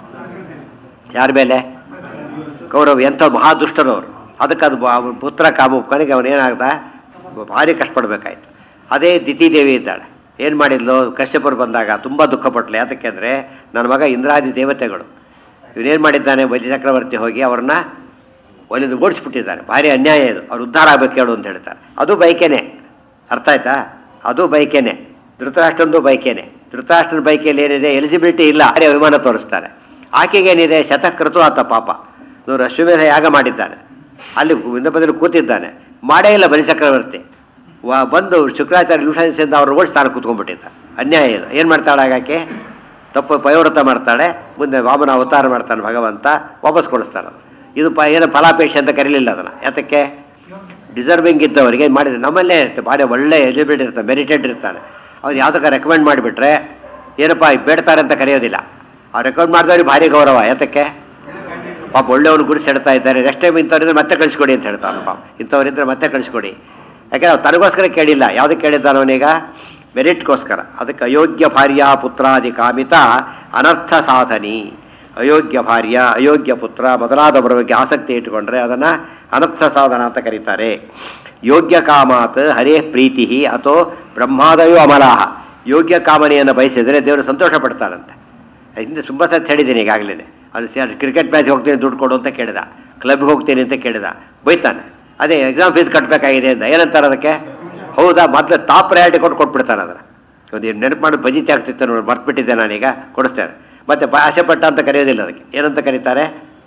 Speaker 1: ಯಾರ ಮೇಲೆ ಕೌರವ್ ಎಂಥ ಮಹಾದುಷ್ಟರು ಅವರು ಅದಕ್ಕೆ ಅದು ಬ- ಅವ್ನ ಪುತ್ರ ಕಾಮು ಕೊನೆಗೆ ಅವನೇನಾಗ್ದ ಭಾರಿ ಕಷ್ಟಪಡ್ಬೇಕಾಯ್ತು ಅದೇ ದಿತಿದೇವಿ ಇದ್ದಾಳೆ ಏನು ಮಾಡಿದ್ಲು ಕಶ್ಯಪರು ಬಂದಾಗ ತುಂಬ ದುಃಖಪಟ್ಲು ಯಾತಕ್ಕೆ ಅಂದರೆ ನನ್ನ ಮಗ ಇಂದ್ರಾದಿ ದೇವತೆಗಳು ಇವನೇನು ಮಾಡಿದ್ದಾನೆ ಬಲಿ ಚಕ್ರವರ್ತಿ ಹೋಗಿ ಅವ್ರನ್ನ ಒಲಿದು ಓಡಿಸ್ಬಿಟ್ಟಿದ್ದಾನೆ ಭಾರಿ ಅನ್ಯಾಯ ಇದು ಅವ್ರು ಉದ್ಧಾರ ಆಗ್ಬೇಕು ಹೇಳು ಅಂತ ಹೇಳ್ತಾರೆ ಅದು ಬೈಕೇನೆ ಅರ್ಥ ಆಯ್ತಾ ಅದು ಬೈಕೇನೆ ಧೃತರಾಷ್ಟ್ರಂದು ಬೈಕೇನೆ ಧೃತರಾಷ್ಟ್ರನ ಬೈಕಲ್ಲಿ ಏನಿದೆ ಎಲಿಜಿಬಿಲಿಟಿ ಇಲ್ಲ ಅದೇ ವಿಮಾನ ತೋರಿಸ್ತಾರೆ ಆಕೆಗೇನಿದೆ ಶತಕೃತು ಆತ ಪಾಪ ನೂರು ಅಶ್ವಮೇಧ ಯಾಗ ಮಾಡಿದ್ದಾನೆ ಅಲ್ಲಿ ಬದಲು ಕೂತಿದ್ದಾನೆ ಮಾಡೇ ಇಲ್ಲ ಬಲಿಚಕ್ರವರ್ತಿ ವಾ ಬಂದು ಶುಕ್ರಾಚಾರ್ಯ ಲೂಷನ್ಸಿಂದ ಅವ್ರು ಓಡಿಸಿ ತಾನು ಕೂತ್ಕೊಂಡ್ಬಿಟ್ಟಿದ್ದ ಅನ್ಯಾಯ ಇದು ಏನು ಮಾಡ್ತಾಳೆ ಆಗಾಕೆ ತಪ್ಪು ಪಯೋವ್ರತ ಮಾಡ್ತಾಳೆ ಮುಂದೆ ವಾಮನ ಅವತಾರ ಮಾಡ್ತಾನೆ ಭಗವಂತ ವಾಪಸ್ ಕೊಡಿಸ್ತಾನೆ ಇದು ಪ ಏನು ಫಲಾಪೇಕ್ಷೆ ಅಂತ ಕರೀಲಿಲ್ಲ ಅದನ್ನು ಯಾತಕ್ಕೆ ಡಿಸರ್ವಿಂಗ್ ಇದ್ದವರಿಗೆ ಮಾಡಿದ್ರೆ ನಮ್ಮಲ್ಲೇ ಇರುತ್ತೆ ಭಾರಿ ಒಳ್ಳೆ ಎಲಿಜಿಬಿಲಿಟಿ ಇರ್ತಾನೆ ಮೆರಿಟೆಡ್ ಇರ್ತಾನೆ ಅವ್ರು ಯಾವುದಕ್ಕೆ ರೆಕಮೆಂಡ್ ಮಾಡಿಬಿಟ್ರೆ ಏನಪ್ಪ ಬೇಡ್ತಾರೆ ಅಂತ ಕರೆಯೋದಿಲ್ಲ ಅವ್ರು ರೆಕಮೆಂಡ್ ಮಾಡಿದವ್ರಿಗೆ ಭಾರಿ ಗೌರವ ಯಾತಕ್ಕೆ ಪಾಪ ಒಳ್ಳೆಯವ್ರು ಗುರುಸಿ ಹೇಳ್ತಾ ಇದ್ದಾರೆ ನೆಕ್ಸ್ಟ್ ಟೈಮ್ ಇಂಥವ್ರಿದ್ರೆ ಮತ್ತೆ ಕಳಿಸ್ಕೊಡಿ ಅಂತ ಹೇಳ್ತಾನೆ ಪಾಪ ಇಂಥವ್ರಿದ್ರೆ ಮತ್ತೆ ಕಳಿಸ್ಕೊಡಿ ಯಾಕಂದ್ರೆ ಅವ್ರು ತನಗೋಸ್ಕರ ಕೇಳಿಲ್ಲ ಯಾವುದಕ್ಕೆ ಕೇಳಿದ್ದಾನ ಅವನೀಗ ಮೆರಿಟ್ಗೋಸ್ಕರ ಅದಕ್ಕೆ ಅಯೋಗ್ಯ ಭಾರ್ಯ ಪುತ್ರಾದಿ ಕಾಮಿತ ಅನರ್ಥ ಸಾಧನಿ ಅಯೋಗ್ಯ ಭಾರ್ಯ ಅಯೋಗ್ಯ ಪುತ್ರ ಮೊದಲಾದವರ ಬಗ್ಗೆ ಆಸಕ್ತಿ ಇಟ್ಟುಕೊಂಡ್ರೆ ಅದನ್ನು ಅನರ್ಥ ಸಾಧನ ಅಂತ ಕರೀತಾರೆ ಯೋಗ್ಯ ಕಾಮಾತ್ ಹರೇ ಪ್ರೀತಿ ಅಥೋ ಬ್ರಹ್ಮಾದಯೋ ಅಮಲಾಹ ಯೋಗ್ಯ ಕಾಮನೆಯನ್ನು ಬಯಸಿದರೆ ದೇವರು ಸಂತೋಷ ಪಡ್ತಾರಂತೆ ಹಿಂದೆ ತುಂಬ ಸತಿ ಹೇಳಿದ್ದೀನಿ ಈಗಾಗಲೇ ಅದು ಕ್ರಿಕೆಟ್ ಮ್ಯಾಚ್ ಹೋಗ್ತೀನಿ ದುಡ್ಡು ಕೊಡು ಅಂತ ಕೇಳಿದ ಕ್ಲಬ್ಗೆ ಹೋಗ್ತೀನಿ ಅಂತ ಕೇಳಿದ ಬೈತಾನೆ ಅದೇ ಎಕ್ಸಾಮ್ ಫೀಸ್ ಕಟ್ಟಬೇಕಾಗಿದೆ ಅಂತ ಏನಂತಾರೆ ಅದಕ್ಕೆ ಹೌದಾ ಮೊದಲು ಟಾಪ್ ಪ್ರಯಾರಿಟಿ ಕೊಟ್ಟು ಕೊಟ್ಬಿಡ್ತಾನೆ ಅದನ್ನು ಒಂದು ನೆನಪು ಮಾಡಿ ಬಜಿತಿ ಆಗ್ತಿತ್ತು ನೋಡಿ ಮರ್ತ್ಬಿಟ್ಟಿದ್ದೆ ನಾನೀಗ ಕೊಡಿಸ್ತೇನೆ ಮತ್ತೆ ಬ- ಆಸೆ ಪಟ್ಟ ಅಂತ ಕರೆಯೋದಿಲ್ಲ ಅದಕ್ಕೆ ಏನಂತ ಕರೀತಾರೆ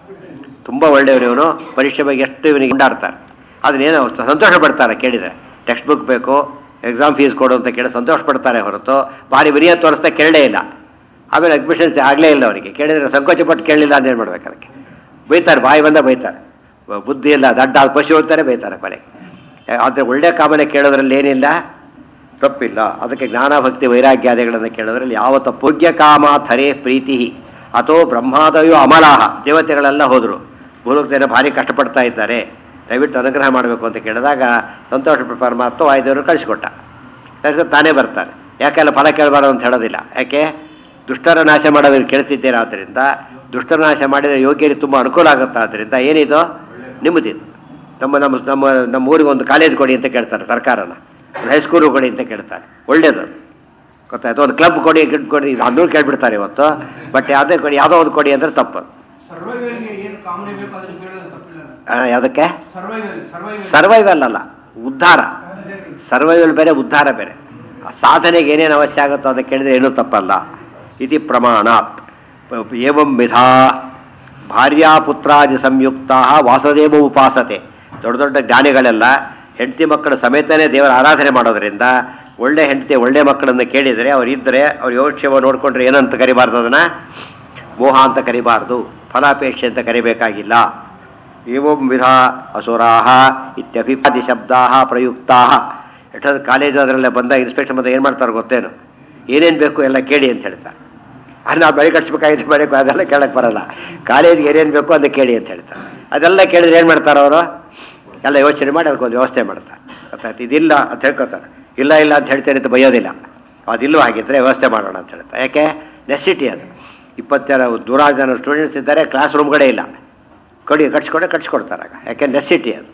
Speaker 1: ತುಂಬ ಒಳ್ಳೆಯವರು ಇವನು ಪರೀಕ್ಷೆ ಬಗ್ಗೆ ಎಷ್ಟು ಇವನಿಗೆ ಉಂಡಾಡ್ತಾರೆ ಅದನ್ನೇನೋ ಸಂತೋಷ ಪಡ್ತಾರೆ ಕೇಳಿದರೆ ಟೆಕ್ಸ್ಟ್ ಬುಕ್ ಬೇಕು ಎಕ್ಸಾಮ್ ಫೀಸ್ ಕೊಡು ಅಂತ ಕೇಳಿ ಸಂತೋಷ ಪಡ್ತಾರೆ ಹೊರತು ಭಾರಿ ವಿರಿಯ ತೋರಿಸ್ತಾ ಕೇಳಲೇ ಇಲ್ಲ ಆಮೇಲೆ ಅಡ್ಮಿಷನ್ಸ್ ಆಗಲೇ ಇಲ್ಲ ಅವರಿಗೆ ಕೇಳಿದರೆ ಸಂಕೋಚ ಪಟ್ಟು ಕೇಳಲಿಲ್ಲ ಅಂತ ಏನು ಮಾಡ್ಬೇಕು ಅದಕ್ಕೆ ಬೈತಾರೆ ಬಾಯಿ ಬಂದ ಬೈತಾರೆ ಬ- ಬುದ್ಧಿ ಇಲ್ಲ ದಡ್ಡ ಪಶು ಹೋಗ್ತಾರೆ ಬೈತಾರೆ ಕೊನೆಗೆ ಆದರೆ ಒಳ್ಳೆ ಕಾಮನೆ ಕೇಳೋದ್ರಲ್ಲಿ ಏನಿಲ್ಲ ತಪ್ಪಿಲ್ಲ ಅದಕ್ಕೆ ಜ್ಞಾನ ಭಕ್ತಿ ವೈರಾಗ್ಯಾದಿಗಳನ್ನು ಕೇಳೋದ್ರಲ್ಲಿ ಯಾವ ತಪ್ಪು ಯೋಗ್ಯ ಕಾಮ ಥರೇ ಪ್ರೀತಿ ಅಥೋ ಬ್ರಹ್ಮಾದಯೋ ಅಮಲಾಹ ದೇವತೆಗಳೆಲ್ಲ ಹೋದರು ಭೂಲೋಕದೇನ ಭಾರಿ ಕಷ್ಟಪಡ್ತಾ ಇದ್ದಾರೆ ದಯವಿಟ್ಟು ಅನುಗ್ರಹ ಮಾಡಬೇಕು ಅಂತ ಕೇಳಿದಾಗ ಸಂತೋಷ ಪರಮಾತ್ಮ ವಾಯುದೇವರು ಕಳಿಸಿಕೊಟ್ಟ ಕಳಿಸಿದ ತಾನೇ ಬರ್ತಾನೆ ಯಾಕೆಲ್ಲ ಫಲ ಕೇಳಬಾರ್ದು ಅಂತ ಹೇಳೋದಿಲ್ಲ ಯಾಕೆ ದುಷ್ಟರ ನಾಶ ಮಾಡೋದನ್ನು ಕೇಳ್ತಿದ್ದೇನೆ ಆದ್ದರಿಂದ ದುಷ್ಟರ ನಾಶ ಮಾಡಿದರೆ ಯೋಗ್ಯರಿಗೆ ತುಂಬ ಅನುಕೂಲ ಆಗುತ್ತೆ ಆದ್ದರಿಂದ ಏನಿದು ನಿಮ್ಮದಿದು ನಮ್ಮ ನಮ್ಮ ನಮ್ಮ ನಮ್ಮ ಊರಿಗೆ ಒಂದು ಕಾಲೇಜ್ ಕೊಡಿ ಅಂತ ಕೇಳ್ತಾರೆ ಸರ್ಕಾರನ ಒಂದು ಹೈಸ್ಕೂಲು ಕೊಡಿ ಅಂತ ಕೇಳ್ತಾರೆ ಒಳ್ಳೇದು ಅದು ಗೊತ್ತಾಯ್ತು ಒಂದು ಕ್ಲಬ್ ಕೊಡಿ ಗಿಡ್ ಕೊಡಿ ಅದನ್ನು ಕೇಳ್ಬಿಡ್ತಾರೆ ಇವತ್ತು ಬಟ್ ಯಾವುದೇ ಕೊಡಿ ಯಾವುದೋ ಒಂದು ಕೊಡಿ ಅಂದರೆ ತಪ್ಪು
Speaker 2: ಸರ್ವೈವಲ್ಗೆ ಏನು ಕಾಮನೆ ಬೇಕು ಅದನ್ನು ಕೇಳೋದು ತಪ್ಪಿಲ್ಲ
Speaker 1: ಆ, ಯಾವುದಕ್ಕೆ
Speaker 2: ಸರ್ವೈವಲ್ ಸರ್ವೈವಲ್
Speaker 1: ಸರ್ವೈವಲ್ ಅಲ್ಲ ಉದ್ಧಾರ ಸರ್ವೈವಲ್ ಬೇರೆ ಉದ್ಧಾರ ಬೇರೆ ಆ ಸಾಧನೆಗೆ ಏನೇನು ಅವಶ್ಯ ಆಗುತ್ತೋ ಅದಕ್ಕೆ ಕೇಳಿದ್ರೆ ಏನೂ ತಪ್ಪಲ್ಲ ಇತಿ ಪ್ರಮಾಣಾತ್ ಏವಂ ವಿಧಾ ಭಾರ್ಯಾಪುತ್ರಾದಿ ಸಂಯುಕ್ತ ವಾಸುದೇವ ಉಪಾಸತೆ ದೊಡ್ಡ ದೊಡ್ಡ ಜ್ಞಾನಿಗಳೆಲ್ಲ ಹೆಂಡತಿ ಮಕ್ಕಳ ಸಮೇತನೇ ದೇವರ ಆರಾಧನೆ ಮಾಡೋದ್ರಿಂದ ಒಳ್ಳೆ ಹೆಂಡತಿ ಒಳ್ಳೆ ಮಕ್ಕಳನ್ನು ಕೇಳಿದರೆ ಅವ್ರು ಇದ್ದರೆ ಅವ್ರ ಯೋಗಕ್ಷೇಮ ನೋಡಿಕೊಂಡ್ರೆ ಏನಂತ ಕರಿಬಾರ್ದು ಅದನ್ನು ಮೋಹ ಅಂತ ಕರಿಬಾರ್ದು ಫಲಾಪೇಕ್ಷೆ ಅಂತ ಕರಿಬೇಕಾಗಿಲ್ಲ ಏವಂ ವಿಧ ಅಸುರಾಹ ಇತ್ಯಭಿಪಾದಿ ಶಬ್ದಾ ಪ್ರಯುಕ್ತಾ ಎಷ್ಟೊಂದು ಕಾಲೇಜು ಅದರಲ್ಲೇ ಬಂದಾಗ ಇನ್ಸ್ಪೆಕ್ಷನ್ ಬಂದಾಗ ಏನು ಮಾಡ್ತಾರೆ ಗೊತ್ತೇನು ಏನೇನು ಬೇಕು ಎಲ್ಲ ಕೇಳಿ ಅಂತ ಹೇಳ್ತಾರೆ ಅದು ನಾವು ಬೆಳೆ ಕಟ್ಸ್ಬೇಕಾಗಿತ್ತು ಬೆಳೆ ಅದೆಲ್ಲ ಕೇಳಕ್ಕೆ ಬರಲ್ಲ ಕಾಲೇಜ್ಗೆ ಏನೇನು ಬೇಕು ಅದನ್ನ ಕೇಳಿ ಅಂತ ಹೇಳ್ತಾರೆ ಅದೆಲ್ಲ ಕೇಳಿದ್ರೆ ಏನು ಮಾಡ್ತಾರೆ ಅವರು ಎಲ್ಲ ಯೋಚನೆ ಮಾಡಿ ಅದಕ್ಕೊಂದು ವ್ಯವಸ್ಥೆ ಮಾಡ್ತಾರೆ ಗೊತ್ತಾಯ್ತು ಇದಿಲ್ಲ ಅಂತ ಹೇಳ್ಕೊತಾರೆ ಇಲ್ಲ ಇಲ್ಲ ಅಂತ ಹೇಳ್ತೇನೆ ಅಂತ ಬೈಯೋದಿಲ್ಲ ಅದಿಲ್ಲೂ ಹಾಗಿದ್ರೆ ವ್ಯವಸ್ಥೆ ಮಾಡೋಣ ಅಂತ ಹೇಳ್ತಾರೆ ಯಾಕೆ ನೆಸಿಟಿ ಅದು ಇಪ್ಪತ್ತು ಜನ ನೂರಾರು ಜನ ಸ್ಟೂಡೆಂಟ್ಸ್ ಇದ್ದಾರೆ ಕ್ಲಾಸ್ ರೂಮ್ಗಳೇ ಇಲ್ಲ ಕೊಡಿ ಕಟ್ಸ್ಕೊಂಡೆ ಕಟ್ಸ್ಕೊಡ್ತಾರೆ ಆಗ ಯಾಕೆ ನೆಸಿಟಿ ಅದು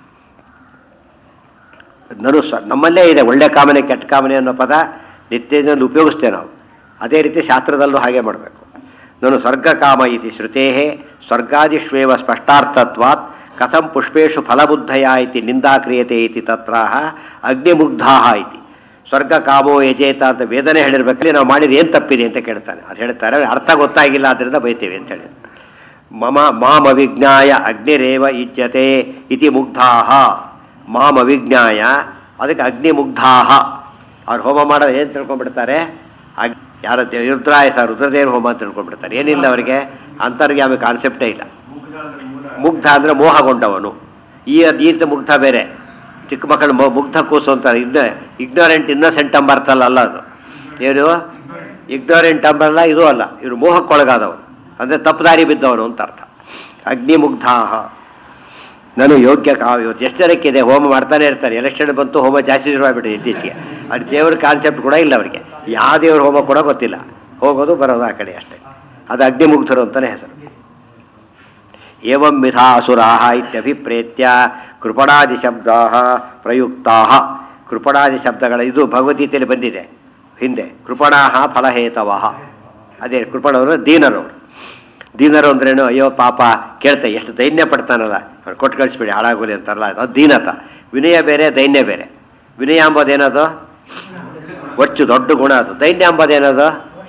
Speaker 1: ನನು ಸ್ವ ನಮ್ಮಲ್ಲೇ ಇದೆ ಒಳ್ಳೆ ಕಾಮನೆ ಕೆಟ್ಟ ಕಾಮನೆ ಅನ್ನೋ ಪದ ನಿತ್ಯದಲ್ಲಿ ಉಪಯೋಗಿಸ್ತೇವೆ ನಾವು ಅದೇ ರೀತಿ ಶಾಸ್ತ್ರದಲ್ಲೂ ಹಾಗೆ ಮಾಡಬೇಕು ನಾನು ಸ್ವರ್ಗ ಕಾಮ ಇತಿ ಶ್ರುತೇ ಸ್ವರ್ಗಾದಿಷ್ವೇವ ಸ್ಪಷ್ಟಾರ್ಥತ್ವಾತ್ ಕಥಂ ಪುಷ್ಪೇಶು ಫಲಬುದ್ಧಯ ಇತಿ ನಿಂದಾ ಕ್ರಿಯತೆ ಇತಿ ತತ್ರ ಅಗ್ನಿಮುಗ್ಧಾ ಇತಿ ಸ್ವರ್ಗ ಕಾಮೋ ಯಜೇತ ಅಂತ ವೇದನೆ ಹೇಳಿರ್ಬೇಕಲ್ಲಿ ನಾವು ಮಾಡಿದ ಏನು ತಪ್ಪಿದೆ ಅಂತ ಕೇಳ್ತಾನೆ ಅದು ಹೇಳ್ತಾರೆ ಅರ್ಥ ಗೊತ್ತಾಗಿಲ್ಲ ಅದರಿಂದ ಬೈತೀವಿ ಅಂತ ಹೇಳಿದ್ರು ಮಮ ಮಾಮ ವಿಜ್ಞಾಯ ಅಗ್ನಿರೇವ ಇಜ್ಯತೆ ಇತಿ ಮುಗ್ಧಾಹ ಮಾಮ ವಿಜ್ಞಾಯ ಅದಕ್ಕೆ ಅಗ್ನಿ ಮುಗ್ಧಾಹ ಅವ್ರು ಹೋಮ ಮಾಡೋದು ಏನು ತಿಳ್ಕೊಂಡ್ಬಿಡ್ತಾರೆ ಅಗ್ ಯಾರ ದೇ- ರುದ್ರಾಯ ಸರ್ ರುದ್ರದೇವ ಹೋಮ ಅಂತ ತಿಳ್ಕೊಂಡ್ಬಿಡ್ತಾರೆ ಏನಿಲ್ಲ ಅವರಿಗೆ ಅಂತರ್ಗಾಮಿ ಕಾನ್ಸೆಪ್ಟೇ ಇಲ್ಲ ಮುಗ್ಧ ಅಂದರೆ ಮೋಹಗೊಂಡವನು ಈ ಈ ರೀತಿ ಮುಗ್ಧ ಬೇರೆ ಚಿಕ್ಕ ಮಕ್ಕಳು ಮೊ- ಮುಗ್ಧ ಕೂಸು ಅಂತಾರೆ ಇನ್ನ ಇಗ್ನೋರೆಂಟ್ ಇನ್ನಸೆಂಟ್ ಅಂಬ ಅರ್ಥ ಅಲ್ಲ ಅಲ್ಲ ಅದು ಏನು ಇಗ್ನೋರೆಂಟ್ ಅಂಬಲ್ಲ ಇದು ಅಲ್ಲ ಇವರು ಮೋಹಕ್ಕೊಳಗಾದವನು ಅಂದರೆ ತಪ್ಪುದಾರಿ ಬಿದ್ದವನು ಅಂತ ಅರ್ಥ ಅಗ್ನಿಮುಗ್ಧಾಹ ನಾನು ಯೋಗ್ಯ ಕಾ ಇವತ್ತು ಎಷ್ಟು ಜನಕ್ಕಿದೆ ಹೋಮ ಮಾಡ್ತಾನೆ ಇರ್ತಾರೆ ಎಲೆಕ್ಷನ್ ಬಂತು ಹೋಮ ಜಾಸ್ತಿ ಶುರುವಾಗ್ಬಿಟ್ಟಿದೆ ಇತ್ತೀಚೆಗೆ ಅದು ದೇವ್ರ ಕಾನ್ಸೆಪ್ಟ್ ಕೂಡ ಇಲ್ಲ ಅವರಿಗೆ ಯಾವ ದೇವ್ರ ಹೋಮ ಕೂಡ ಗೊತ್ತಿಲ್ಲ ಹೋಗೋದು ಬರೋದು ಆ ಕಡೆ ಅಷ್ಟೇ ಅದು ಅಗ್ನಿಮುಗ್ಧರು ಅಂತಲೇ ಹೆಸರು ಏವಂ ವಿಧಾ ಅಸುರಾಹ ಇತ್ಯಭಿಪ್ರೇತ್ಯ ಕೃಪಣಾದಿ ಶಬ್ದಾ ಪ್ರಯುಕ್ತಾ ಕೃಪಣಾದಿ ಶಬ್ದಗಳ ಇದು ಭಗವದ್ಗೀತೆಯಲ್ಲಿ ಬಂದಿದೆ ಹಿಂದೆ ಕೃಪಣಾಹ ಫಲಹೇತವಃ ಅದೇ ಕೃಪಣವರು ದೀನರವರು ದೀನರು ಅಂದ್ರೇನು ಅಯ್ಯೋ ಪಾಪ ಕೇಳ್ತಾ ಎಷ್ಟು ದೈನ್ಯ ಪಡ್ತಾನಲ್ಲ ಅವ್ನು ಕೊಟ್ಟು ಕಳಿಸ್ಬಿಡಿ ಹಾಳಾಗೋಲಿ ಅಂತಾರಲ್ಲ ಅದು ದೀನತ ವಿನಯ ಬೇರೆ ದೈನ್ಯ ಬೇರೆ ವಿನಯ ಅಂಬೋದೇನದು ಒಚ್ಚು ದೊಡ್ಡ ಗುಣ ಅದು ದೈನ್ಯ ಎಂಬುದೇನದು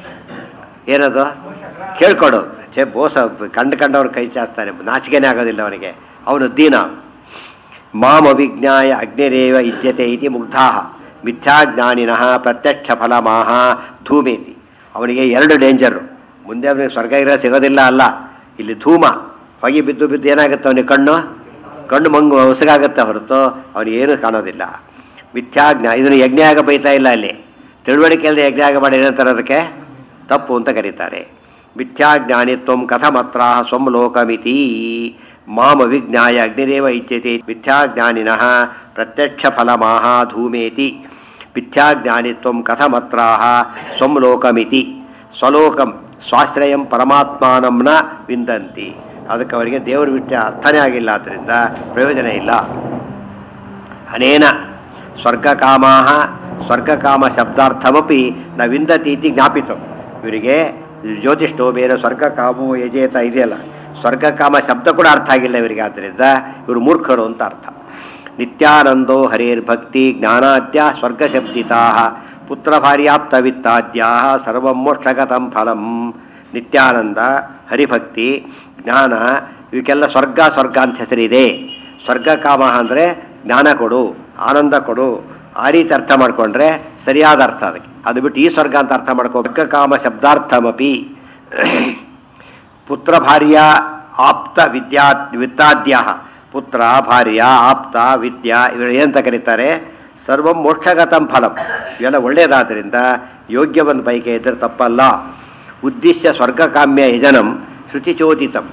Speaker 1: ಏನದು ಕೇಳ್ಕೊಡೋದು ಛೇ ಬೋಸ ಕಂಡು ಕಂಡವ್ರು ಕೈ ಚಾಸ್ತಾನೆ ನಾಚಿಕೆನೇ ಆಗೋದಿಲ್ಲ ಅವನಿಗೆ ಅವನು ದೀನ ಮಾಮ ವಿಜ್ಞಾಯ ಅಗ್ನಿರೇವ ಇಜ್ಯತೆ ಇತಿ ಮುಗ್ಧಾ ಮಿಥ್ಯಾಜ್ಞಾನಿನಃ ಪ್ರತ್ಯಕ್ಷ ಫಲಮಾಹ ಧೂಮೇತಿ ಅವನಿಗೆ ಎರಡು ಡೇಂಜರು ಮುಂದೆ ಅವನಿಗೆ ಸ್ವರ್ಗ ಇರೋ ಸಿಗೋದಿಲ್ಲ ಅಲ್ಲ ಇಲ್ಲಿ ಧೂಮ ಹೊಗೆ ಬಿದ್ದು ಬಿದ್ದು ಏನಾಗುತ್ತೆ ಅವನಿಗೆ ಕಣ್ಣು ಕಣ್ಣು ಮಂಗು ಹೊಸಗಾಗುತ್ತೆ ಹೊರತು ಅವನಿಗೆ ಏನೂ ಕಾಣೋದಿಲ್ಲ ಮಿಥ್ಯಾಜ್ಞಾ ಇದನ್ನು ಯಜ್ಞಾಗ ಬೈತಾ ಇಲ್ಲ ಅಲ್ಲಿ ತಿಳುವಳಿಕೆ ಇಲ್ಲದೆ ಯಜ್ಞಾಗ ಮಾಡಿ ಏನಂತಾರೆ ಅದಕ್ಕೆ ತಪ್ಪು ಅಂತ ಕರೀತಾರೆ ಮಿಥ್ಯಾಜ್ಞಾನಿತ್ವ ಕಥಮತ್ರ ಸ್ವಂ ಲೋಕಮಿತಿ ಮಾಮ ವಿಜ್ಞಾಯ ಅಗ್ನಿರೇವ ಇಚ್ಯತೆ ಮಿಥ್ಯಾಜ್ಞಾನಿನಃ ಪ್ರತ್ಯಕ್ಷ ಫಲಮಾಹ ಧೂಮೇತಿ ಮಿಥ್ಯಾಜ್ಞಾನಿತ್ವ ಕಥಮತ್ರಾಹ ಸ್ವಂ ಲೋಕಮಿತಿ ಸ್ವಲೋಕಂ ಸ್ವಾಶ್ರಯಂ ಪರಮಾತ್ಮಾನಂ ನ ವಿಂದಂತಿ ಅದಕ್ಕೆ ಅವರಿಗೆ ದೇವರು ಬಿಟ್ಟ ಅರ್ಥನೇ ಆಗಿಲ್ಲ ಆದ್ದರಿಂದ ಪ್ರಯೋಜನ ಇಲ್ಲ ಅನೇನ ಸ್ವರ್ಗಕಾಮಾ ಸ್ವರ್ಗಕಾಮ ಶಬ್ದಾರ್ಥಮಪಿ ನ ವಿಂದತಿ ಇತಿ ಜ್ಞಾಪಿತು ಇವರಿಗೆ ಜ್ಯೋತಿಷ್ಠೋಮೇನ ಸ್ವರ್ಗಕಾಮೋ ಯಜೇತ ಇದೆಯಲ್ಲ ಸ್ವರ್ಗಕಾಮ ಶಬ್ದ ಕೂಡ ಅರ್ಥ ಆಗಿಲ್ಲ ಇವರಿಗೆ ಆದ್ದರಿಂದ ಇವರು ಮೂರ್ಖರು ಅಂತ ಅರ್ಥ ನಿತ್ಯಾನಂದೋ ಹರೇರ್ಭಕ್ತಿ ಜ್ಞಾನಾದ್ಯ ಸ್ವರ್ಗಶಬ್ದಿತಾ ಪುತ್ರ ಭಾರ್ಯಾಪ್ತ ವಿತ್ತಾದ್ಯಾ ಸರ್ವಂ ಮೋಕ್ಷಗತಂ ಫಲಂ ನಿತ್ಯಾನಂದ ಹರಿಭಕ್ತಿ ಜ್ಞಾನ ಇವಕ್ಕೆಲ್ಲ ಸ್ವರ್ಗ ಸ್ವರ್ಗ ಅಂತ ಹೆಸರಿದೆ ಸ್ವರ್ಗ ಕಾಮ ಅಂದರೆ ಜ್ಞಾನ ಕೊಡು ಆನಂದ ಕೊಡು ಆ ರೀತಿ ಅರ್ಥ ಮಾಡಿಕೊಂಡ್ರೆ ಸರಿಯಾದ ಅರ್ಥ ಅದಕ್ಕೆ ಅದು ಬಿಟ್ಟು ಈ ಸ್ವರ್ಗ ಅಂತ ಅರ್ಥ ಮಾಡ್ಕೋ ಸ್ವರ್ಗ ಕಾಮ ಶಬ್ದಾರ್ಥಮಪಿ ಪುತ್ರ ಭಾರ್ಯ ಆಪ್ತ ವಿದ್ಯಾ ವಿತ್ತಾದ್ಯ ಪುತ್ರ ಭಾರ್ಯ ಆಪ್ತ ವಿದ್ಯಾ ಇವರು ಏನಂತ ಕರೀತಾರೆ ಸರ್ವಂ ಮೋಕ್ಷಗತಂ ಫಲಂ ಇವೆಲ್ಲ ಒಳ್ಳೆಯದಾದ್ದರಿಂದ ಯೋಗ್ಯವನ್ನು ಬೈಕೆ ಇದ್ದರೆ ತಪ್ಪಲ್ಲ ಉದ್ದೇಶ್ಯ ಸ್ವರ್ಗಕಾಮ್ಯ ಯಜನಂ ಶುಚಿಚೋದಿತಂ